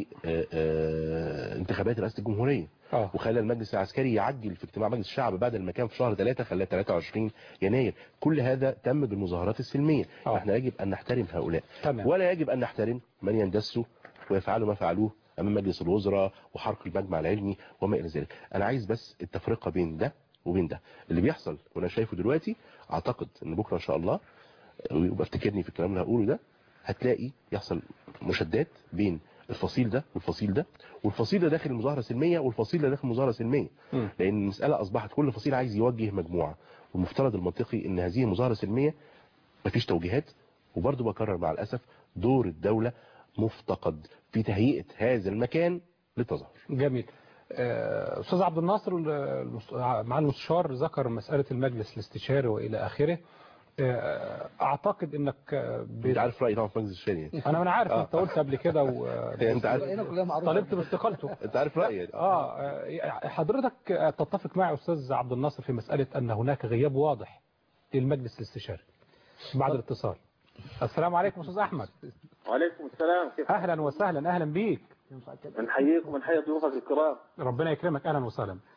لانتخابات رئاسه الجمهوريه اه وخلى المجلس العسكري يعجل في اجتماع مجلس الشعب بدل ما كان في شهر 3 خلاه 23 يناير كل هذا تم بالمظاهرات السلميه آه. احنا يجب ان نحترم هؤلاء تمام ولا يجب ان نحترم من يندسوا ويفعلوا ما فعلوه امام مجلس الوزراء وحرق المجمع العلمي وما الى ذلك انا عايز بس التفرقه بين ده وبين ده اللي بيحصل وانا شايفه دلوقتي اعتقد ان بكره ان شاء الله ويبقى افتكرني في الكلام اللي هقوله ده هتلاقي يحصل مشادات بين الفصيل ده والفصيل ده والفصيل ده داخل المظاهره سلميه والفصيل ده داخل مظاهره سلميه مم. لان المساله اصبحت كل فصيل عايز يوجه مجموعه والمفترض المنطقي ان هذه المظاهره سلميه مفيش توجيهات وبرضه بكرر مع الاسف دور الدوله مفتقد في تهيئه هذا المكان للتظاهر جميل آه، استاذ عبد الناصر المس- مع المستشار ذكر مساله المجلس الاستشاري والى اخره آه، اعتقد انك آه، ب- انت عارف رايي طبعا في مجلس الشارع يعني. انا انا عارف آه. انت قلت قبل كده و انت عارف طالبت باستقالته انت عارف رايي يعني. اه آه، حضرتك آه، تتفق معي استاذ عبد الناصر في مساله ان هناك غياب واضح للمجلس الاستشاري بعد الاتصال السلام عليكم استاذ احمد وعليكم السلام كيف اهلا وسهلا اهلا بيك نحييكم ونحيي ضيوفك الكرام ربنا يكرمك اهلا وسهلا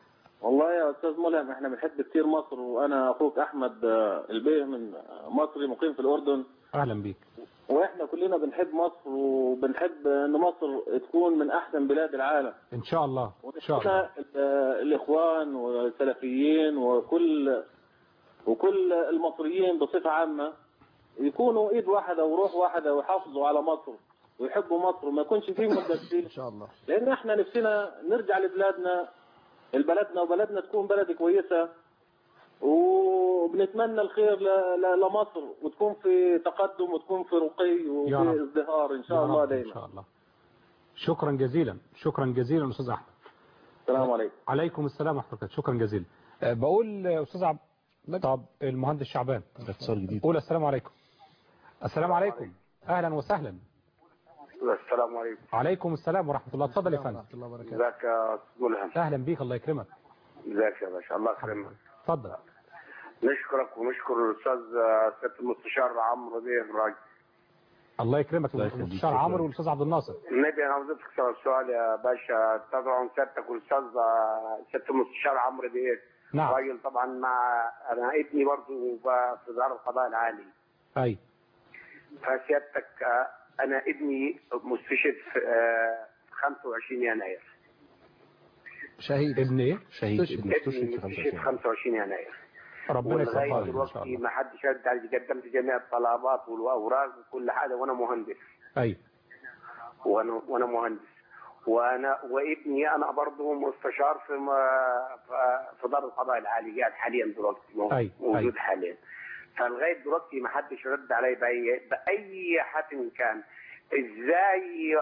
والله يا استاذ ملهم احنا بنحب كتير مصر وانا اخوك احمد آه، البيه من مصري مقيم في الاردن اهلا بيك واحنا كلنا بنحب مصر وبنحب ان مصر تكون من احسن بلاد العالم ان شاء الله ان شاء الله احنا ال- الاخوان والسلفيين وكل وكل المصريين بصفه عامه يكونوا ايد واحده وروح واحده ويحافظوا على مصر ويحبوا مصر وما يكونش فيه مدسين ان شاء الله لان احنا نفسنا نرجع لبلادنا لبلدنا وبلدنا تكون بلد كويسه وبنتمنى الخير ل- ل- لمصر وتكون في تقدم وتكون في رقي يا وفي رب. ازدهار ان يا شاء الله رب دايما ان شاء الله شكرا جزيلا شكرا جزيلا استاذ احمد السلام عليكم عليكم السلام ورحمه الله وبركاته. شكرا جزيلا أه، بقول آه، استاذ عبد طب المهندس شعبان اتصال جديد قول السلام عليكم السلام عليكم اهلا وسهلا السلام عليكم عليكم السلام ورحمه الله اتفضل يا فندم ازيك يا استاذ ملهم اهلا بيك الله يكرمك ازيك يا باشا الله يكرمك اتفضل نشكرك ونشكر الاستاذ سياده المستشار عمرو بيه الراجل الله يكرمك الله يخليك. المستشار شكراً. عمرو والاستاذ عبد الناصر النبي انا عاوز اسالك سؤال يا باشا طبعا سيادتك والاستاذ سياده المستشار عمرو بيه نعم. راجل طبعا مع انا ابني برضه في دار القضاء العالي اي فسيادتك آه، انا ابني مستشهد في آه، 25 يناير شهيد ابن ايه شهيد ابن ابني استشهد في مستشهد 25 25 يناير ربنا ولغايه يسهل ان شاء دلوقتي الله ما حدش رد علي قدمت جميع الطلبات والاوراق وكل حاجه وانا مهندس اي وانا وانا مهندس وانا وابني انا برضه مستشار في ما- في- في دار القضاء العالي قاعد حاليا دلوقتي مو- أي، موجود أي. حاليا فلغايه دلوقتي ما حدش رد علي باي باي حد كان ازاي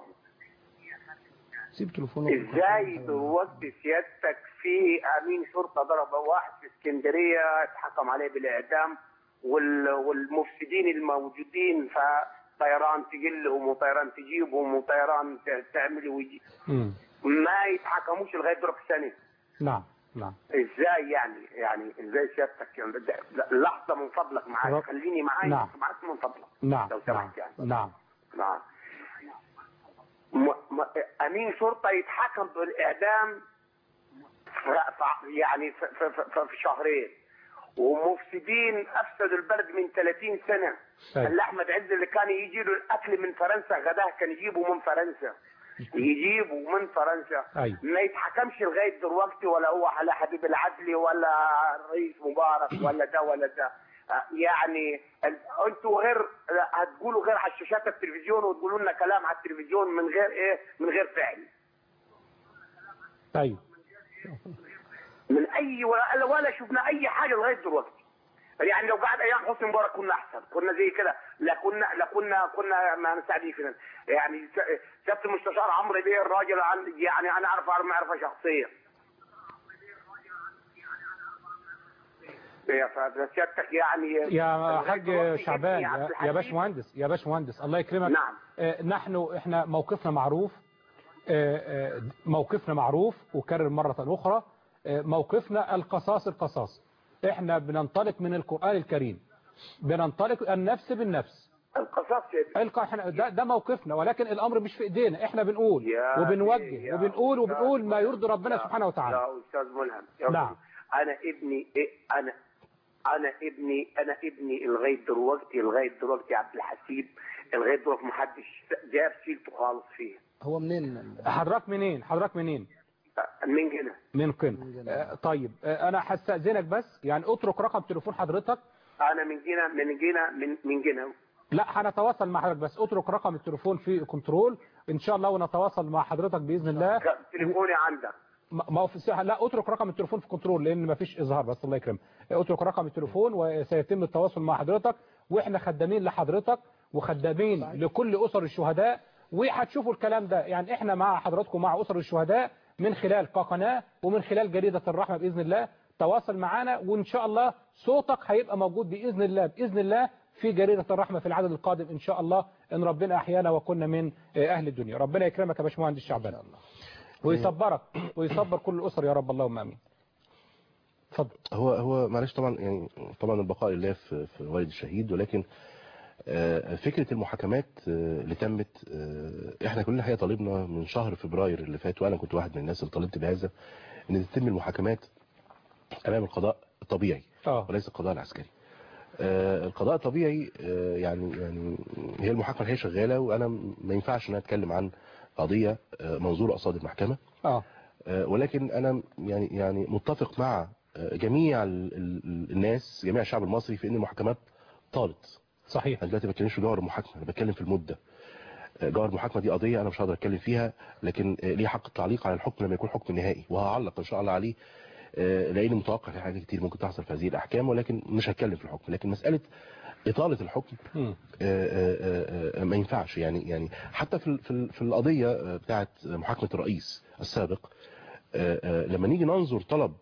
سيب تليفونك ازاي دلوقتي سيادتك في امين شرطه ضرب واحد في اسكندريه اتحكم عليه بالاعدام وال- والمفسدين الموجودين فطيران تجلهم وطيران تجيبهم وطيران ت- تعمل ويجي مم. ما يتحكموش لغايه دلوقتي سنه نعم نعم ازاي يعني يعني ازاي سيادتك يعني ده- لحظه من فضلك معايا رب- خليني معايا نعم. معاك من فضلك نعم لو نعم سمحت يعني نعم نعم م... م... امين شرطه يتحكم بالاعدام ف- ف- يعني في, في, في, في شهرين ومفسدين افسدوا البلد من 30 سنه أي. اللي احمد عز اللي كان يجي له الاكل من فرنسا غداه كان يجيبه من فرنسا يجيبه من فرنسا أي. ما يتحكمش لغايه دلوقتي ولا هو على حبيب العدلي ولا الرئيس مبارك ولا ده ولا ده آه، يعني ال- انتوا غير هتقولوا غير على شاشات التلفزيون وتقولوا لنا كلام على التلفزيون من غير ايه من غير فعل ايوه من اي ولا, ولا شفنا اي حاجه لغايه دلوقتي يعني لو قعد ايام حسني مبارك كنا احسن كنا زي كده لا كنا لا كنا كنا ما مساعدين فينا يعني س- سياده المستشار عمرو بيه الراجل عن- يعني انا اعرف معرفه شخصيه يا فسيادتك يعني يا لغاية حاج دلوقتي شعبان ابني عبد يا- يا الحليم باش مهندس يا باش مهندس الله يكرمك نعم. آه، نحن احنا موقفنا معروف آه، آه، موقفنا معروف وكرر مرة أخرى آه، موقفنا القصاص القصاص احنا بننطلق من القرآن الكريم بننطلق النفس بالنفس القصاص القى احنا ده, ده موقفنا ولكن الامر مش في ايدينا احنا بنقول يا وبنوجه يا وبنقول أستاذ وبنقول ما يرضي ملهم. ربنا يا- سبحانه وتعالى يا استاذ ملهم يا نعم. انا ابني إيه انا انا ابني انا ابني لغايه دلوقتي لغايه دلوقتي عبد الحسيب لغايه دلوقتي ما حدش جاب سيرته خالص فيه هو منين حضرتك منين حضرتك منين من هنا من قنا آه، طيب آه، انا هستأذنك بس يعني اترك رقم تليفون حضرتك انا من جنا من جنا من من جنا لا هنتواصل مع حضرتك بس اترك رقم التليفون في كنترول ان شاء الله ونتواصل مع حضرتك باذن الله تليفوني عندك ما ما هو في الساحة لا اترك رقم التليفون في كنترول لان ما فيش اظهار بس الله يكرمك اترك رقم التليفون وسيتم التواصل مع حضرتك واحنا خدامين لحضرتك وخدامين لكل اسر الشهداء وهتشوفوا الكلام ده يعني احنا مع حضراتكم مع اسر الشهداء من خلال قناه ومن خلال جريده الرحمه باذن الله تواصل معانا وان شاء الله صوتك هيبقى موجود باذن الله باذن الله في جريده الرحمه في العدد القادم ان شاء الله ان ربنا احيانا وكنا من اهل الدنيا ربنا يكرمك يا باشمهندس شعبان ويصبرك ويصبر كل الاسر يا رب اللهم امين اتفضل هو هو معلش طبعا يعني طبعا البقاء لله في في والد الشهيد ولكن آه، فكرة المحاكمات آه، اللي تمت آه، احنا كلنا الحقيقه طالبنا من شهر فبراير اللي فات وانا كنت واحد من الناس اللي طالبت بهذا ان تتم المحاكمات امام القضاء الطبيعي آه. وليس القضاء العسكري آه، القضاء الطبيعي آه، يعني يعني هي المحاكمه هي شغاله وانا ما ينفعش ان أنا اتكلم عن قضيه آه، منظوره قصاد المحكمه اه آه، ولكن انا يعني يعني متفق مع آه، جميع ال- ال- الناس جميع الشعب المصري في ان المحاكمات طالت صحيح انا دلوقتي ما بتكلمش في جوهر المحاكمه انا بتكلم في المده آه، جوهر المحاكمه دي قضيه انا مش هقدر اتكلم فيها لكن آه، ليه حق التعليق على الحكم لما يكون حكم نهائي وهعلق ان شاء الله عليه آه، لان متوقع في حاجات كتير ممكن تحصل في هذه الاحكام ولكن مش هتكلم في الحكم لكن مساله اطاله الحكم مم. آه، آه، آه، ما ينفعش يعني يعني حتى في ال- في ال- في القضيه آه، بتاعه محاكمه الرئيس السابق آه، آه، لما نيجي ننظر طلب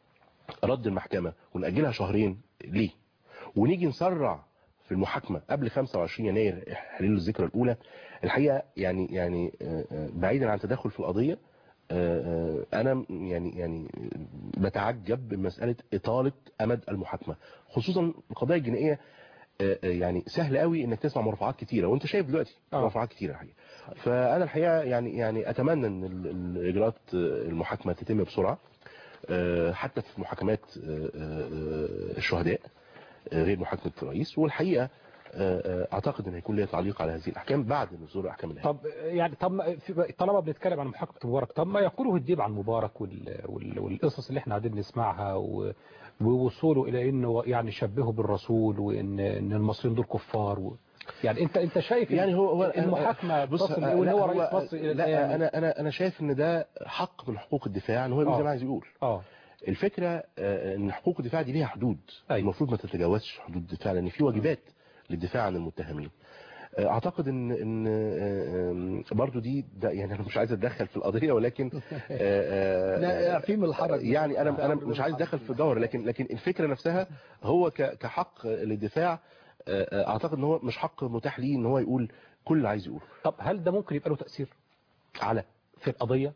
رد المحكمه ونأجلها شهرين ليه ونيجي نسرع في المحاكمه قبل 25 يناير حليل الذكرى الاولى الحقيقه يعني يعني آه، آه، بعيدا عن التدخل في القضيه آه، آه، انا يعني يعني بتعجب من مساله اطاله امد المحاكمه خصوصا القضايا الجنائيه آه، آه، يعني سهل قوي انك تسمع مرافعات كتيره وانت شايف دلوقتي مرافعات كتيره الحقيقه فانا الحقيقه يعني يعني اتمنى ان ال- ال- الاجراءات آه، المحاكمه تتم بسرعه آه، حتى في محاكمات آه، آه، الشهداء آه، غير محاكمه الرئيس والحقيقه آه، آه، اعتقد ان هيكون ليها تعليق على هذه الاحكام بعد نزول الاحكام النهائيه طب يعني طب ما- في- طالما بنتكلم عن محاكمه مبارك طب ما يقوله الديب عن مبارك وال... وال... والقصص اللي احنا قاعدين نسمعها و... ووصوله الى انه يعني شبهه بالرسول وان ان المصريين دول كفار و... يعني انت انت شايف يعني هو هو المحاكمه بص بتصل آه، وان لا، هو رئيس مصر الى لا الآن. انا انا انا شايف ان ده حق من حقوق الدفاع ان هو يقول زي آه. ما عايز يقول اه الفكره آه، ان حقوق الدفاع دي ليها حدود المفروض ما تتجاوزش حدود الدفاع لان في واجبات للدفاع عن المتهمين آه، اعتقد ان ان آه، آه، برضو دي ده يعني انا مش عايز اتدخل في القضيه ولكن آه، آه، لا في من الحرج يعني انا انا مش عايز ادخل في الجوهر لكن لكن الفكره نفسها هو ك- كحق للدفاع آه، آه، اعتقد ان هو مش حق متاح ليه ان هو يقول كل اللي عايز يقوله طب هل ده ممكن يبقى له تاثير على في القضيه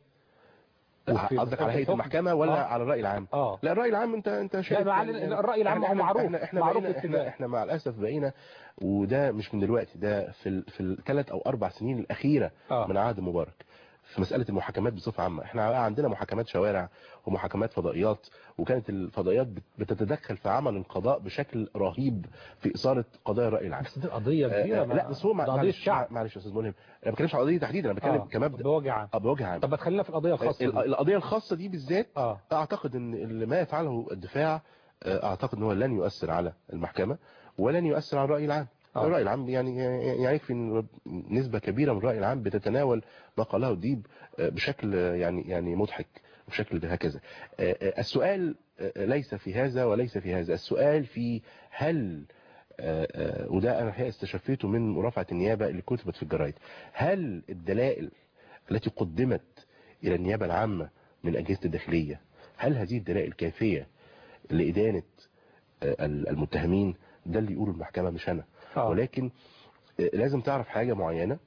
وفي- قصدك على هيئه الحكم؟ المحكمه ولا آه. على الراي العام اه لا الراي العام انت انت شايف مع يعني- ال- الرأي العام إحنا- هو معروف. احنا احنا معروف بقينا اتجاه. احنا احنا مع الاسف بقينا وده مش من دلوقتي ده في ال في الثلاث او اربع سنين الاخيره آه. من عهد مبارك في مسألة المحاكمات بصفة عامة احنا بقى عندنا محاكمات شوارع ومحاكمات فضائيات وكانت الفضائيات بت- بتتدخل في عمل القضاء بشكل رهيب في إثارة قضايا الرأي العام بس دي قضيه كبيره آه، آه، لا بس هو مع- ده قضيه معلش شعب معلش يا استاذ ملهم انا ما بتكلمش على قضيه تحديدا انا بتكلم آه، كمبدا بوجه عام آه، بوجه عام طب ما تخلينا في القضيه الخاصه ال- دي. القضيه الخاصه دي بالذات آه. اعتقد ان اللي ما يفعله الدفاع آه، اعتقد ان هو لن يؤثر على المحكمه ولن يؤثر على الراي العام آه. الراي العام يعني يعني يكفي ان نسبه كبيره من الراي العام بتتناول ما قاله الديب آه، بشكل آه، يعني يعني مضحك بشكل هكذا آه، آه، السؤال آه، ليس في هذا وليس في هذا السؤال في هل آه، آه، وده انا الحقيقه استشفيته من مرافعه النيابه اللي كتبت في الجرايد هل الدلائل التي قدمت الى النيابه العامه من اجهزه الداخليه هل هذه الدلائل كافيه لادانه آه، المتهمين ده اللي يقوله المحكمه مش انا آه. ولكن آه، لازم تعرف حاجه معينه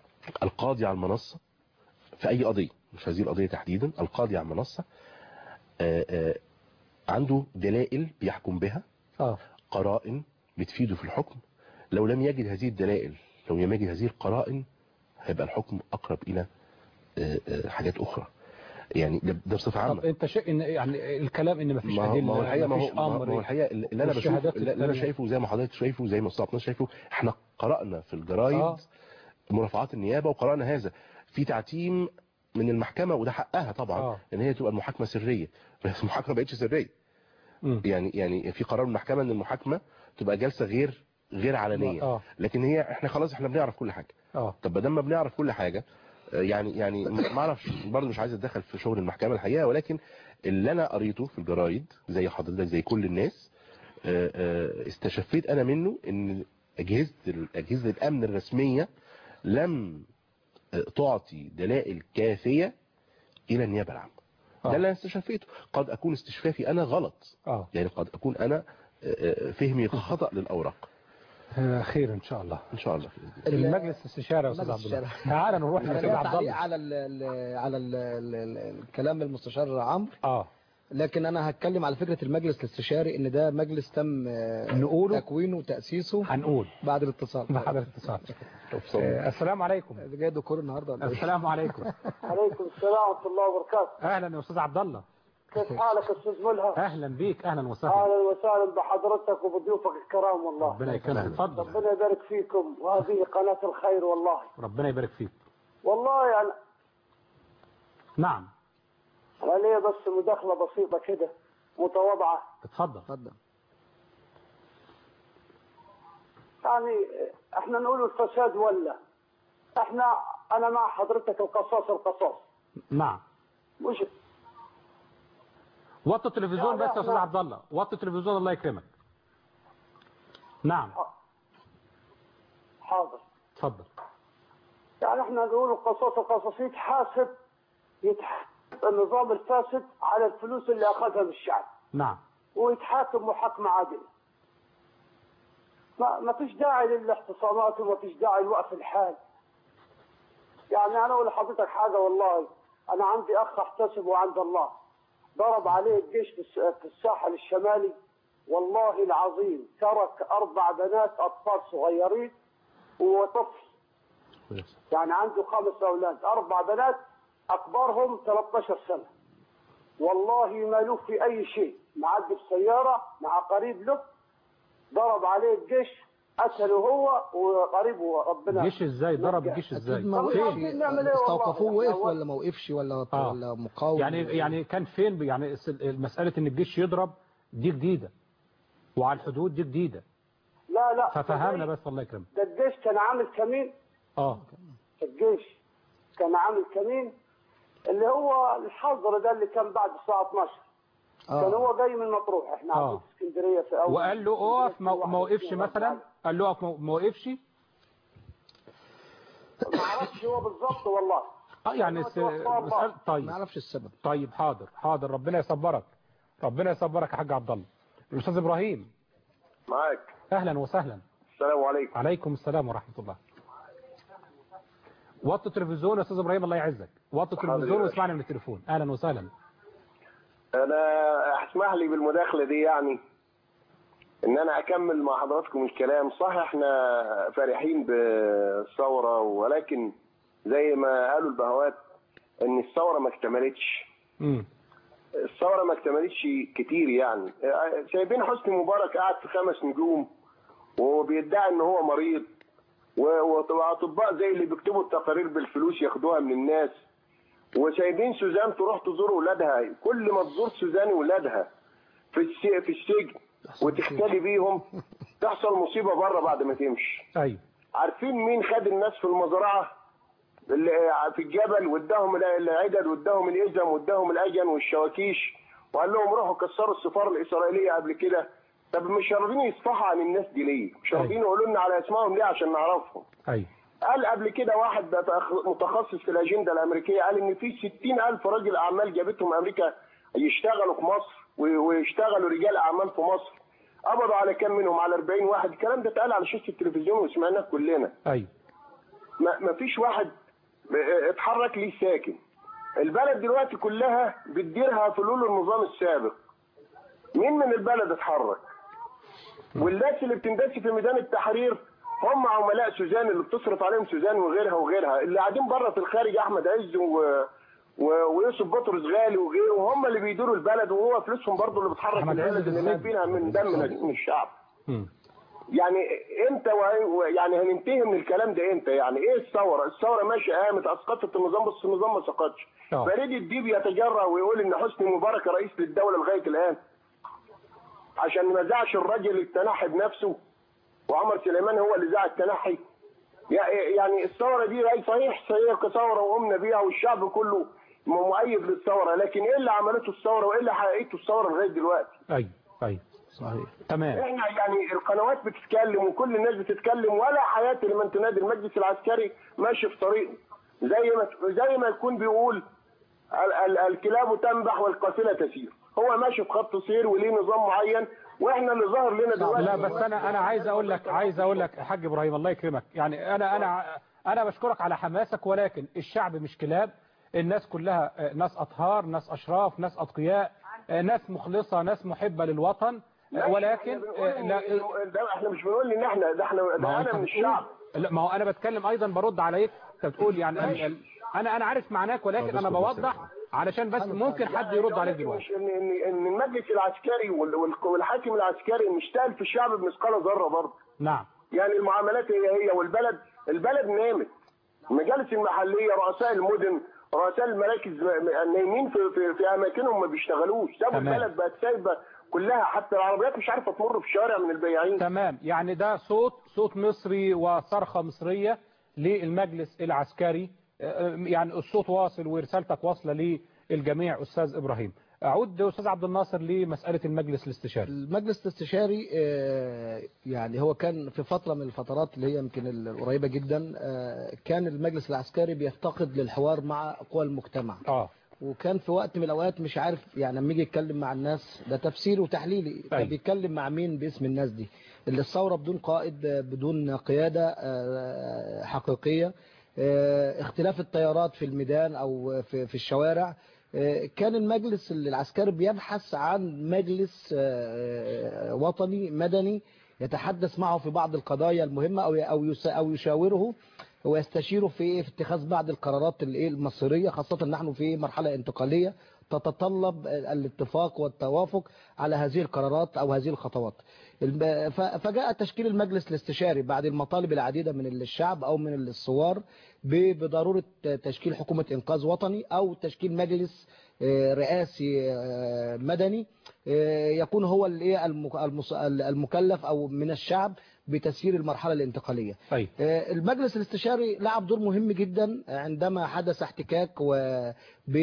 القاضي على المنصه في اي قضيه مش هذه القضيه تحديدا القاضي على المنصه آه، آه، عنده دلائل بيحكم بها اه قرائن بتفيده في الحكم لو لم يجد هذه الدلائل لو لم يجد هذه القرائن هيبقى الحكم اقرب الى آه، آه، حاجات اخرى يعني ده ده بصفه عامه طب انت شيء ان يعني الكلام ان مفيش ما هو ادله ما هو الحقيقه ما مفيش هو ما امر هو الحقيقه اللي انا بشوفه والشهادات اللي انا التانية. شايفه زي ما حضرتك شايفه زي ما استاذ عبد شايفه احنا قرانا في الجرايد آه. مرافعات النيابه وقرانا هذا في تعتيم من المحكمه وده حقها طبعا آه. ان هي تبقى المحاكمه سريه بس المحاكمه ما بقتش سريه مم. يعني يعني في قرار من المحكمه ان المحاكمه تبقى جلسه غير غير علنيه آه. لكن هي احنا خلاص احنا بنعرف كل حاجه اه طب ما دام ما بنعرف كل حاجه آه، يعني يعني ما اعرفش برضه مش عايز اتدخل في شغل المحكمه الحقيقه ولكن اللي انا قريته في الجرايد زي حضرتك زي كل الناس آه، آه، استشفيت انا منه ان اجهزه ال- اجهزه الامن الرسميه لم آه، تعطي دلائل كافيه الى النيابه العامه ده اللي انا استشفيته قد اكون استشفافي انا غلط اه يعني قد اكون انا آه، آه، فهمي خطا للاوراق آه، خير ان شاء الله ان شاء الله المجلس الاستشاري يا استاذ عبد مجلس الله الشارع. تعالى نروح أنا للاستاذ ليا عبد تعليق الله على ال ال على ال ال ال الكلام المستشار عمرو اه لكن انا هتكلم على فكره المجلس الاستشاري ان ده مجلس تم آه، نقوله تكوينه وتاسيسه هنقول بعد الاتصال بعد الاتصال آه، السلام عليكم جاي دكتور النهارده ولا إيه؟ السلام عليكم عليكم السلام ورحمة الله وبركاته اهلا يا استاذ عبد الله كيف حالك يا استاذ ملهم اهلا بيك اهلا وسهلا اهلا وسهلا بحضرتك وبضيوفك الكرام والله ربنا يكرمك اتفضل ربنا يبارك فيكم وهذه قناه الخير والله ربنا يبارك فيك والله يعني نعم انا ليا بس مداخله بسيطه كده متواضعه اتفضل اتفضل يعني احنا نقول الفساد ولا احنا انا مع حضرتك القصاص القصاص نعم مش وطي التلفزيون يعني بس يا استاذ احنا- عبد الله وطي التلفزيون الله يكرمك نعم حاضر اتفضل يعني احنا نقول القصاص القصاص يتحاسب يتحاسب النظام الفاسد على الفلوس اللي اخذها من الشعب نعم ويتحاكم محاكمة عادلة ما ما فيش داعي للاحتصامات وما فيش داعي لوقف الحال يعني انا اقول لحضرتك حاجه والله انا عندي اخ احتسبه عند الله ضرب عليه الجيش في الس- في الساحل الشمالي والله العظيم ترك اربع بنات اطفال صغيرين وطفل يعني عنده خمس اولاد اربع بنات اكبرهم 13 سنه والله ما له في اي شيء معدي بسياره مع قريب له ضرب عليه الجيش قتله هو وقريبه ربنا جيش ازاي ضرب الجيش ازاي اكيد ما وقفش فين نعمل إيه والله؟ استوقفوه وقف يعني ولا ما وقفش ولا آه. ولا مقاوم يعني يعني كان فين يعني الس- مسألة ان الجيش يضرب دي جديدة وعلى الحدود دي جديدة لا لا ففهمنا بس الله يكرمك ده الجيش كان عامل كمين اه الجيش كان عامل كمين اللي هو الحظر ده اللي كان بعد الساعه 12 آه. كان هو جاي من مطروح احنا آه. عارفين في اسكندريه في اول وقال له اقف ما ما وقفش مثلا قال له اقف ما- ما وقفش ما اعرفش هو بالظبط والله اه يعني الس- مسألة طيب ما اعرفش السبب طيب حاضر حاضر ربنا يصبرك ربنا يصبرك يا حاج عبد الله الاستاذ ابراهيم معاك اهلا وسهلا السلام عليكم عليكم السلام ورحمة الله وطي التلفزيون يا استاذ ابراهيم الله يعزك وطي حاضر يا التلفزيون باشا. واسمعنا من التليفون اهلا وسهلا انا اسمح لي بالمداخله دي يعني ان انا اكمل مع حضراتكم الكلام صح احنا فرحين بالثوره ولكن زي ما قالوا البهوات ان الثوره ما اكتملتش امم الثوره ما اكتملتش كتير يعني سايبين حسني مبارك قاعد في خمس نجوم وبيدعي ان هو مريض و- واطباء زي اللي بيكتبوا التقارير بالفلوس ياخدوها من الناس وسايبين سوزان تروح تزور ولادها كل ما تزور سوزان ولادها في الس- في السجن وتختلي بيهم تحصل مصيبه بره بعد ما تمشي ايوه عارفين مين خد الناس في المزرعه اللي في الجبل واداهم العدد واداهم الازم واداهم الاجن والشواكيش وقال لهم روحوا كسروا السفاره الاسرائيليه قبل كده طب مش راضيين يصفحوا عن الناس دي ليه؟ مش راضيين يقولوا لنا على اسمائهم ليه عشان نعرفهم؟ ايوه قال قبل كده واحد ده تأخ- متخصص في الاجنده الامريكيه قال ان في 60 الف راجل اعمال جابتهم امريكا يشتغلوا في مصر و- ويشتغلوا رجال اعمال في مصر قبضوا على كام منهم على 40 واحد الكلام ده اتقال على شاشه التلفزيون وسمعناه كلنا ايوه ما ما فيش واحد اه، اتحرك ليه ساكن البلد دلوقتي كلها بتديرها فلول النظام السابق مين من البلد اتحرك والناس اللي بتندس في ميدان التحرير هم عملاء سوزان اللي بتصرف عليهم سوزان وغيرها وغيرها اللي قاعدين بره في الخارج احمد عز و... و... ويوسف بطرس غالي وغيره وهم اللي بيديروا البلد وهو فلوسهم برضه اللي بتحرك أحمد عز البلد في اللي السجن. نابينها من دم من الشعب مم. يعني امتى و... يعني هننتهي من الكلام ده امتى يعني ايه الثوره الثوره ماشيه قامت اسقطت النظام بس النظام ما سقطش آه. فريد الديب يتجرأ ويقول ان حسني مبارك رئيس للدوله لغايه الان عشان ما زعش الراجل التنحي بنفسه وعمر سليمان هو اللي زع التنحي يع- يعني الثوره دي اي صحيح صحيح كثوره وقمنا بيها والشعب كله م- مؤيد للثوره لكن ايه اللي عملته الثوره وايه اللي حققته الثوره لغايه دلوقتي ايوه ايوه صحيح تمام احنا يعني القنوات بتتكلم وكل الناس بتتكلم ولا حياه لمن تنادي المجلس العسكري ماشي في طريقه زي ما زي ما يكون بيقول ال- ال- الكلاب تنبح والقافله تسير هو ماشي في خط سير وليه نظام معين واحنا اللي ظاهر لنا دلوقتي لا بس انا انا عايز اقول لك عايز اقول لك يا حاج ابراهيم الله يكرمك يعني انا انا انا بشكرك على حماسك ولكن الشعب مش كلاب الناس كلها آه، ناس اطهار ناس اشراف ناس اتقياء آه، ناس مخلصه ناس محبه للوطن آه، ولكن آه، لا ده احنا مش بنقول ان احنا ده احنا ما ده هو انا أنت من بتقول- الشعب لا ما هو انا بتكلم ايضا برد عليك انت بتقول يعني ال- ال- انا انا عارف معناك ولكن طب انا اسكت بس. بوضح علشان بس ممكن حد يرد عليك دلوقتي مش ان ان ان المجلس العسكري وال- وال- والحاكم العسكري مشتغل في الشعب بمثقال ذره برضه نعم يعني المعاملات هي هي والبلد البلد نامت المجالس المحليه رؤساء المدن رؤساء المراكز م- نايمين في في, في اماكنهم ما بيشتغلوش سابوا تمام. البلد بقت سايبه كلها حتى العربيات مش عارفه تمر في الشارع من البياعين تمام يعني ده صوت صوت مصري وصرخة مصرية للمجلس العسكري آه، يعني الصوت واصل ورسالتك واصلة للجميع أستاذ إبراهيم أعود أستاذ عبد الناصر لمسألة المجلس الاستشاري المجلس الاستشاري آه، يعني هو كان في فترة من الفترات اللي هي يمكن القريبة جدا آه، كان المجلس العسكري بيفتقد للحوار مع قوى المجتمع اه وكان في وقت من الاوقات مش عارف يعني لما يجي يتكلم مع الناس ده تفسيري وتحليلي ده أيوة. بيتكلم مع مين باسم الناس دي اللي الثوره بدون قائد آه، بدون قياده آه، حقيقيه آه، اختلاف التيارات في الميدان او في في الشوارع آه، كان المجلس العسكري بيبحث عن مجلس آه، وطني مدني يتحدث معه في بعض القضايا المهمه او او يس- او يشاوره ويستشيره في في اتخاذ بعض القرارات الايه المصيريه خاصه نحن في مرحله انتقاليه تتطلب الاتفاق والتوافق على هذه القرارات او هذه الخطوات الب- ف- فجاء تشكيل المجلس الاستشاري بعد المطالب العديده من الشعب او من الثوار ب- بضروره تشكيل حكومه انقاذ وطني او تشكيل مجلس آه، رئاسي آه، مدني آه، يكون هو الايه المك- المس- المكلف او من الشعب بتسيير المرحله الانتقاليه طيب آه، المجلس الاستشاري لعب دور مهم جدا عندما حدث احتكاك و-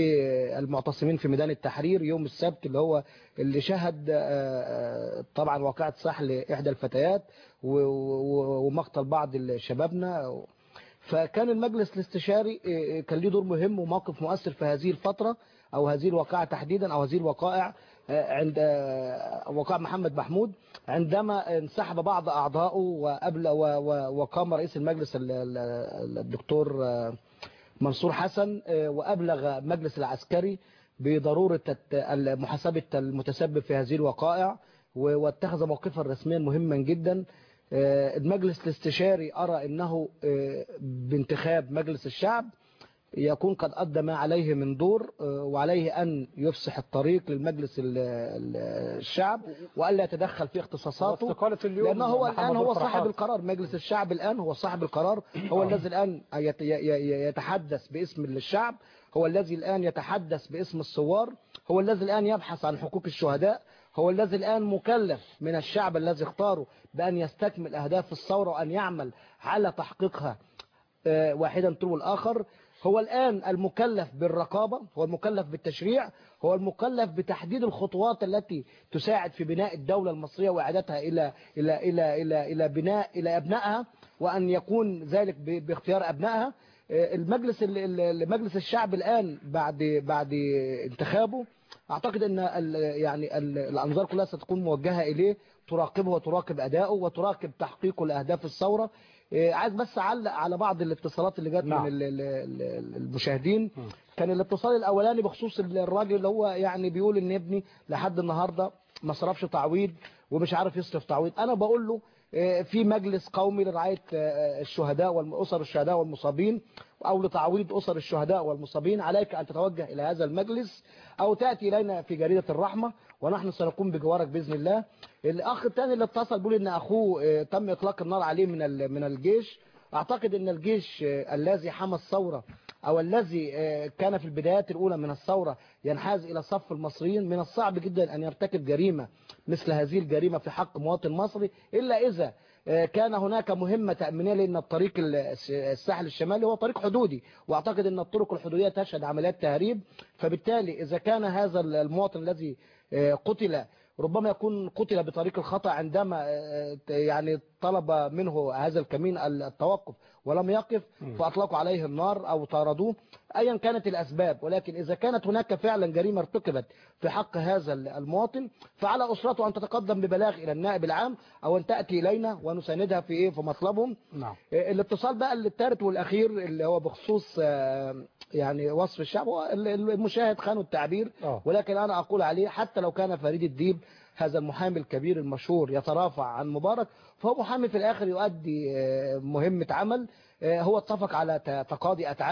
بالمعتصمين في ميدان التحرير يوم السبت اللي هو اللي شهد آه، آه، طبعا واقعة سحل إحدى الفتيات و- و- ومقتل بعض شبابنا فكان المجلس الاستشاري آه، كان له دور مهم وموقف مؤثر في هذه الفترة أو هذه الواقعة تحديدا أو هذه الوقائع آه، عند آه، وقائع محمد محمود عندما انسحب بعض أعضائه وقبل و- و- وقام رئيس المجلس ال- ال- الدكتور آه، منصور حسن آه، وأبلغ مجلس العسكري بضرورة الت- محاسبة المتسبب في هذه الوقائع و- واتخذ موقفا رسميا مهما جدا آه، المجلس الاستشاري أرى أنه آه، بانتخاب مجلس الشعب يكون قد أدى ما عليه من دور آه، وعليه أن يفسح الطريق للمجلس ال- ال- الشعب وألا يتدخل في اختصاصاته واستقالة اليوم لأنه هو محمد الآن هو الفرحات. صاحب القرار مجلس الشعب الآن هو صاحب القرار هو الذي الآن يت- ي- ي- يتحدث باسم الشعب هو الذي الآن يتحدث باسم الثوار هو الذي الآن يبحث عن حقوق الشهداء هو الذي الآن مكلف من الشعب الذي اختاره بأن يستكمل أهداف الثورة وأن يعمل على تحقيقها آه، واحدا تلو الآخر هو الآن المكلف بالرقابة هو المكلف بالتشريع هو المكلف بتحديد الخطوات التي تساعد في بناء الدولة المصرية وإعادتها إلى إلى إلى إلى إلى بناء إلى أبنائها وأن يكون ذلك ب- باختيار أبنائها آه، المجلس ال- ال- مجلس الشعب الآن بعد بعد انتخابه أعتقد أن ال- يعني ال- الأنظار كلها ستكون موجهة إليه تراقبه وتراقب أداؤه وتراقب تحقيقه لأهداف الثورة إيه، عايز بس اعلق على بعض الاتصالات اللي جت نعم. من ال- ال- ال- المشاهدين كان الاتصال الاولاني بخصوص الراجل اللي هو يعني بيقول ان ابني لحد النهارده ما صرفش تعويض ومش عارف يصرف تعويض انا بقول له إيه، في مجلس قومي لرعايه آه، الشهداء والاسر الشهداء والمصابين او لتعويض اسر الشهداء والمصابين عليك ان تتوجه الى هذا المجلس او تاتي الينا في جريده الرحمه ونحن سنقوم بجوارك باذن الله الاخ الثاني اللي اتصل بيقول ان اخوه آه، تم اطلاق النار عليه من ال- من الجيش اعتقد ان الجيش آه، الذي حمى الثوره او الذي آه، كان في البدايات الاولى من الثوره ينحاز الى صف المصريين من الصعب جدا ان يرتكب جريمه مثل هذه الجريمه في حق مواطن مصري الا اذا آه، كان هناك مهمة تأمينية لأن الطريق الس- الساحل الشمالي هو طريق حدودي وأعتقد أن الطرق الحدودية تشهد عمليات تهريب فبالتالي إذا كان هذا المواطن الذي آه، قتل ربما يكون قتل بطريق الخطأ عندما آه، يعني طلب منه هذا الكمين التوقف ولم يقف فأطلقوا عليه النار أو طاردوه أيا كانت الأسباب ولكن إذا كانت هناك فعلا جريمة ارتكبت في حق هذا المواطن فعلى أسرته أن تتقدم ببلاغ إلى النائب العام أو أن تأتي إلينا ونساندها في إيه في مطلبهم نعم الاتصال بقى الثالث والأخير اللي هو بخصوص آه، يعني وصف الشعب هو ال- ال- المشاهد خانوا التعبير آه. ولكن أنا أقول عليه حتى لو كان فريد الديب هذا المحامي الكبير المشهور يترافع عن مبارك فهو محامي في الآخر يؤدي آه، مهمة عمل آه، هو اتفق على ت- تقاضي أتعاب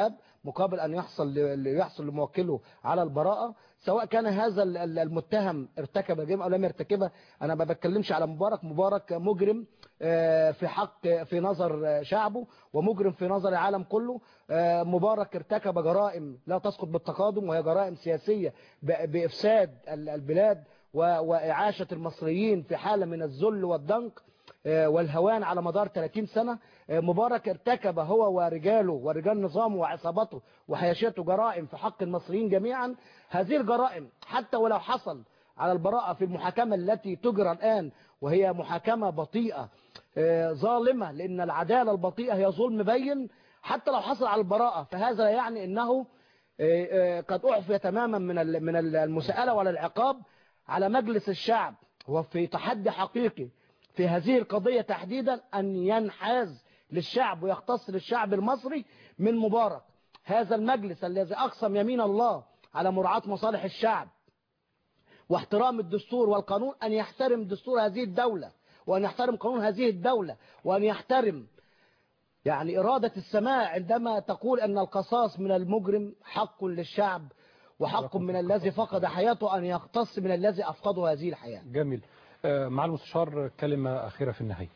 مقابل أن يحصل ل- يحصل لموكله على البراءة سواء كان هذا ال- ال- المتهم ارتكب جريمة أو لم يرتكبها أنا ما بتكلمش على مبارك مبارك مجرم آه، في حق في نظر آه، شعبه ومجرم في نظر العالم كله آه، مبارك ارتكب جرائم لا تسقط بالتقادم وهي جرائم سياسية ب- بإفساد ال- البلاد و- وإعاشة المصريين في حالة من الذل والضنك آه، والهوان على مدار 30 سنة آه، مبارك ارتكب هو ورجاله ورجال نظامه وعصابته وحياشته جرائم في حق المصريين جميعا هذه الجرائم حتى ولو حصل على البراءة في المحاكمة التي تجرى الآن وهي محاكمة بطيئة آه، ظالمة لأن العدالة البطيئة هي ظلم بين حتى لو حصل على البراءة فهذا لا يعني أنه آه، آه، قد أعفي تماما من ال- من ال- المساءلة ولا العقاب على مجلس الشعب هو في تحدي حقيقي في هذه القضية تحديدا أن ينحاز للشعب ويختص للشعب المصري من مبارك هذا المجلس الذي أقسم يمين الله على مراعاة مصالح الشعب واحترام الدستور والقانون أن يحترم دستور هذه الدولة وأن يحترم قانون هذه الدولة وأن يحترم يعني إرادة السماء عندما تقول أن القصاص من المجرم حق للشعب وحق من الذي فقد حياته أن يقتص من الذي أفقده هذه الحياة جميل آه، مع المستشار كلمة أخيرة في النهاية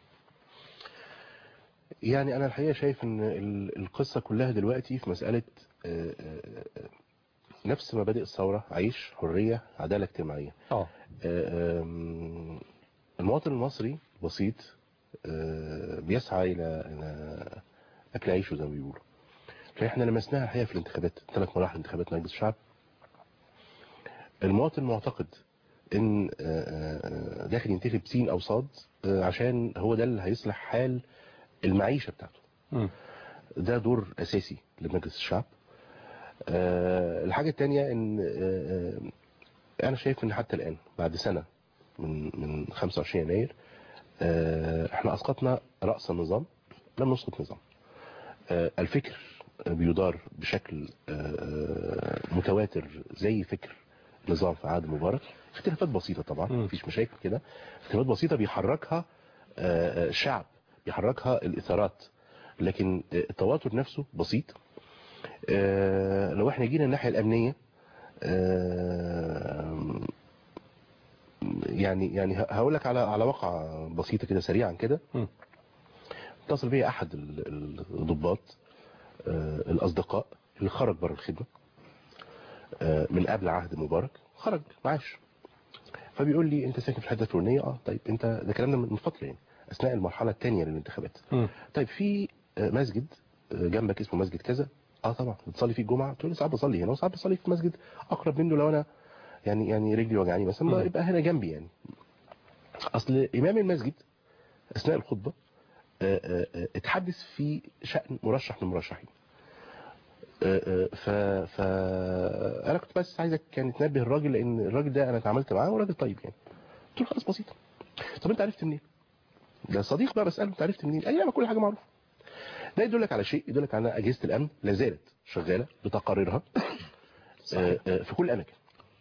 يعني أنا الحقيقة شايف أن ال- القصة كلها دلوقتي في مسألة آه، آه، آه، نفس مبادئ الثورة عيش حرية عدالة اجتماعية اه آه، آم، المواطن المصري بسيط آه، بيسعى إلى إلى أكل عيشه زي ما بيقولوا فإحنا لمسناها الحقيقة في الانتخابات ثلاث مراحل انتخابات مجلس الشعب المواطن معتقد ان آه، آه، داخل ينتخب سين او صاد آه، عشان هو ده اللي هيصلح حال المعيشة بتاعته ده دور اساسي لمجلس الشعب آه، الحاجة التانية ان آه، آه، انا شايف ان حتى الان بعد سنة من من 25 يناير آه، احنا اسقطنا رأس النظام لم نسقط نظام آه، الفكر بيدار بشكل آه، متواتر زي فكر نظام في عهد مبارك اختلافات بسيطة طبعا مفيش مشاكل كده اختلافات بسيطة بيحركها آه، آه، الشعب بيحركها الإثارات لكن آه، التواتر نفسه بسيط آه، لو احنا جينا الناحية الأمنية آه، يعني يعني هقول لك على على واقعة بسيطة كده سريعا كده اتصل بيا أحد ال- ال- الضباط آه، الأصدقاء اللي خرج بره الخدمة آه، من قبل عهد مبارك خرج معاش فبيقول لي انت ساكن في الحته الفلانيه اه طيب انت ده كلامنا من فتره يعني اثناء المرحله الثانيه للانتخابات طيب في آه، مسجد آه، جنبك اسمه مسجد كذا اه طبعا بتصلي فيه الجمعه تقول لي ساعات بصلي هنا وساعات بصلي في مسجد اقرب منه لو انا يعني يعني رجلي وجعاني مثلا ما يبقى هنا جنبي يعني اصل امام المسجد اثناء الخطبه آه، آه، آه، اتحدث في شأن مرشح من المرشحين آه، آه، ف ف انا كنت بس عايزك يعني تنبه الراجل لان الراجل ده انا اتعاملت معاه وراجل طيب يعني قلت له خلاص بسيطه طب انت عرفت منين ده صديق بقى بساله انت عرفت منين قال لي لا ما كل حاجه معروفه ده يدلك على شيء يدلك على ان اجهزه الامن لا زالت شغاله بتقاريرها آه، آه، في كل الاماكن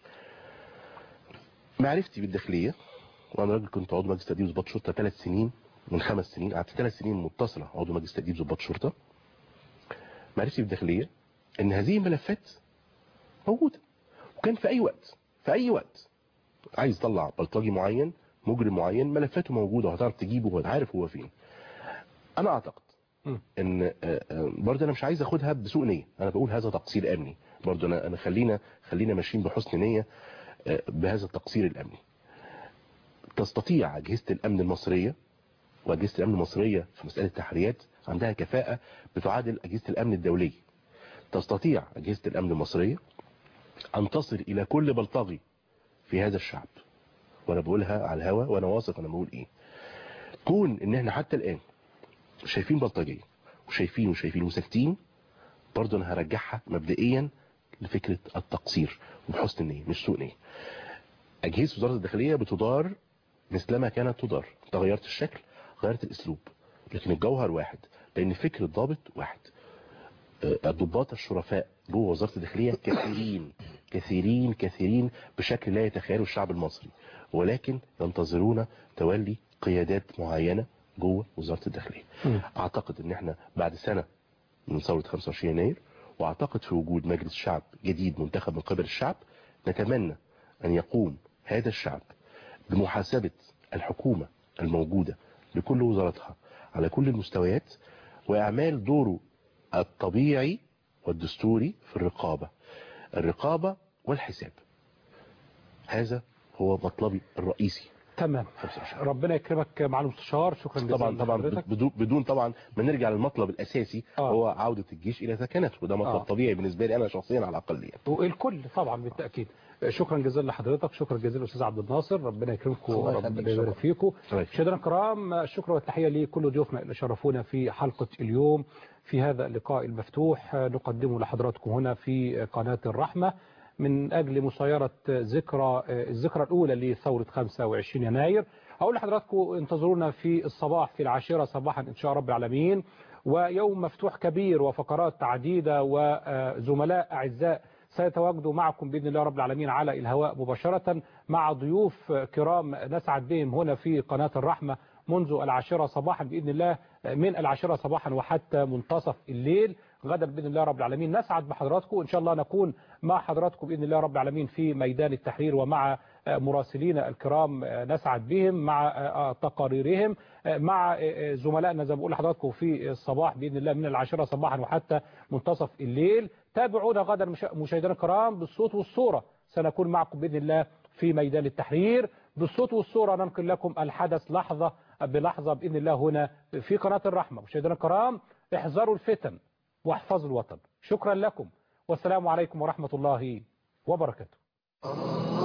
معرفتي بالداخليه وانا راجل كنت عضو مجلس تاديب ضباط شرطه ثلاث سنين من خمس سنين قعدت ثلاث سنين متصله عضو مجلس تاديب ضباط شرطه معرفتي بالداخليه ان هذه الملفات موجوده وكان في اي وقت في اي وقت عايز يطلع بلطجي معين مجرم معين ملفاته موجوده وهتعرف تجيبه وعارف هو فين انا اعتقد ان آه، آه، برضه انا مش عايز اخدها بسوء نيه انا بقول هذا تقصير امني برضه انا انا خلينا خلينا ماشيين بحسن نيه آه، بهذا التقصير الامني تستطيع اجهزه الامن المصريه واجهزه الامن المصريه في مساله التحريات عندها كفاءه بتعادل اجهزه الامن الدوليه تستطيع اجهزه الامن المصريه ان تصل الى كل بلطجي في هذا الشعب وانا بقولها على الهوا وانا واثق انا بقول ايه كون ان احنا حتى الان شايفين بلطجيه وشايفين وشايفين وساكتين برضه انا هرجعها مبدئيا لفكره التقصير وبحسن النيه مش سوء نيه اجهزه وزاره الداخليه بتدار مثلما كانت تدار تغيرت الشكل غيرت الاسلوب لكن الجوهر واحد لان فكر الضابط واحد آه، الضباط الشرفاء جوه وزاره الداخليه كثيرين كثيرين كثيرين بشكل لا يتخيله الشعب المصري ولكن ينتظرون تولي قيادات معينه جوه وزاره الداخليه اعتقد ان احنا بعد سنه من ثوره 25 يناير واعتقد في وجود مجلس شعب جديد منتخب من قبل الشعب نتمنى ان يقوم هذا الشعب بمحاسبة الحكومة الموجودة بكل وزاراتها على كل المستويات واعمال دوره الطبيعي والدستوري في الرقابة الرقابة والحساب هذا هو مطلبي الرئيسي تمام ربنا يكرمك مع المستشار شكرا جزيلا طبعا طبعا لحضرتك. بدون بدون طبعا ما نرجع للمطلب الاساسي آه. هو عوده الجيش الى سكنته وده مطلب آه. طبيعي بالنسبه لي انا شخصيا على الاقل يعني والكل طبعا بالتاكيد شكرا جزيلا لحضرتك شكرا جزيلا استاذ عبد الناصر ربنا يكرمكم الله وربنا يخليك، يبارك شكرا. فيكم الله يخليك. مشاهدينا الكرام الشكر والتحيه لكل ضيوفنا اللي شرفونا في حلقه اليوم في هذا اللقاء المفتوح نقدمه لحضراتكم هنا في قناه الرحمه من اجل مسايره ذكرى الذكرى الاولى لثوره 25 يناير اقول لحضراتكم انتظرونا في الصباح في العاشره صباحا ان شاء رب العالمين ويوم مفتوح كبير وفقرات عديده وزملاء اعزاء سيتواجدوا معكم بإذن الله رب العالمين على الهواء مباشرة مع ضيوف كرام نسعد بهم هنا في قناة الرحمة منذ العاشرة صباحا بإذن الله من العاشرة صباحا وحتى منتصف الليل غدا بإذن الله رب العالمين نسعد بحضراتكم إن شاء الله نكون مع حضراتكم بإذن الله رب العالمين في ميدان التحرير ومع مراسلينا الكرام نسعد بهم مع تقاريرهم مع زملائنا زي ما بقول لحضراتكم في الصباح بإذن الله من العاشرة صباحا وحتى منتصف الليل تابعونا غدا مشاهدينا الكرام بالصوت والصورة سنكون معكم بإذن الله في ميدان التحرير بالصوت والصورة ننقل لكم الحدث لحظة بلحظة بإذن الله هنا في قناة الرحمة مشاهدينا الكرام احذروا الفتن واحفظوا الوطن شكرا لكم والسلام عليكم ورحمة الله وبركاته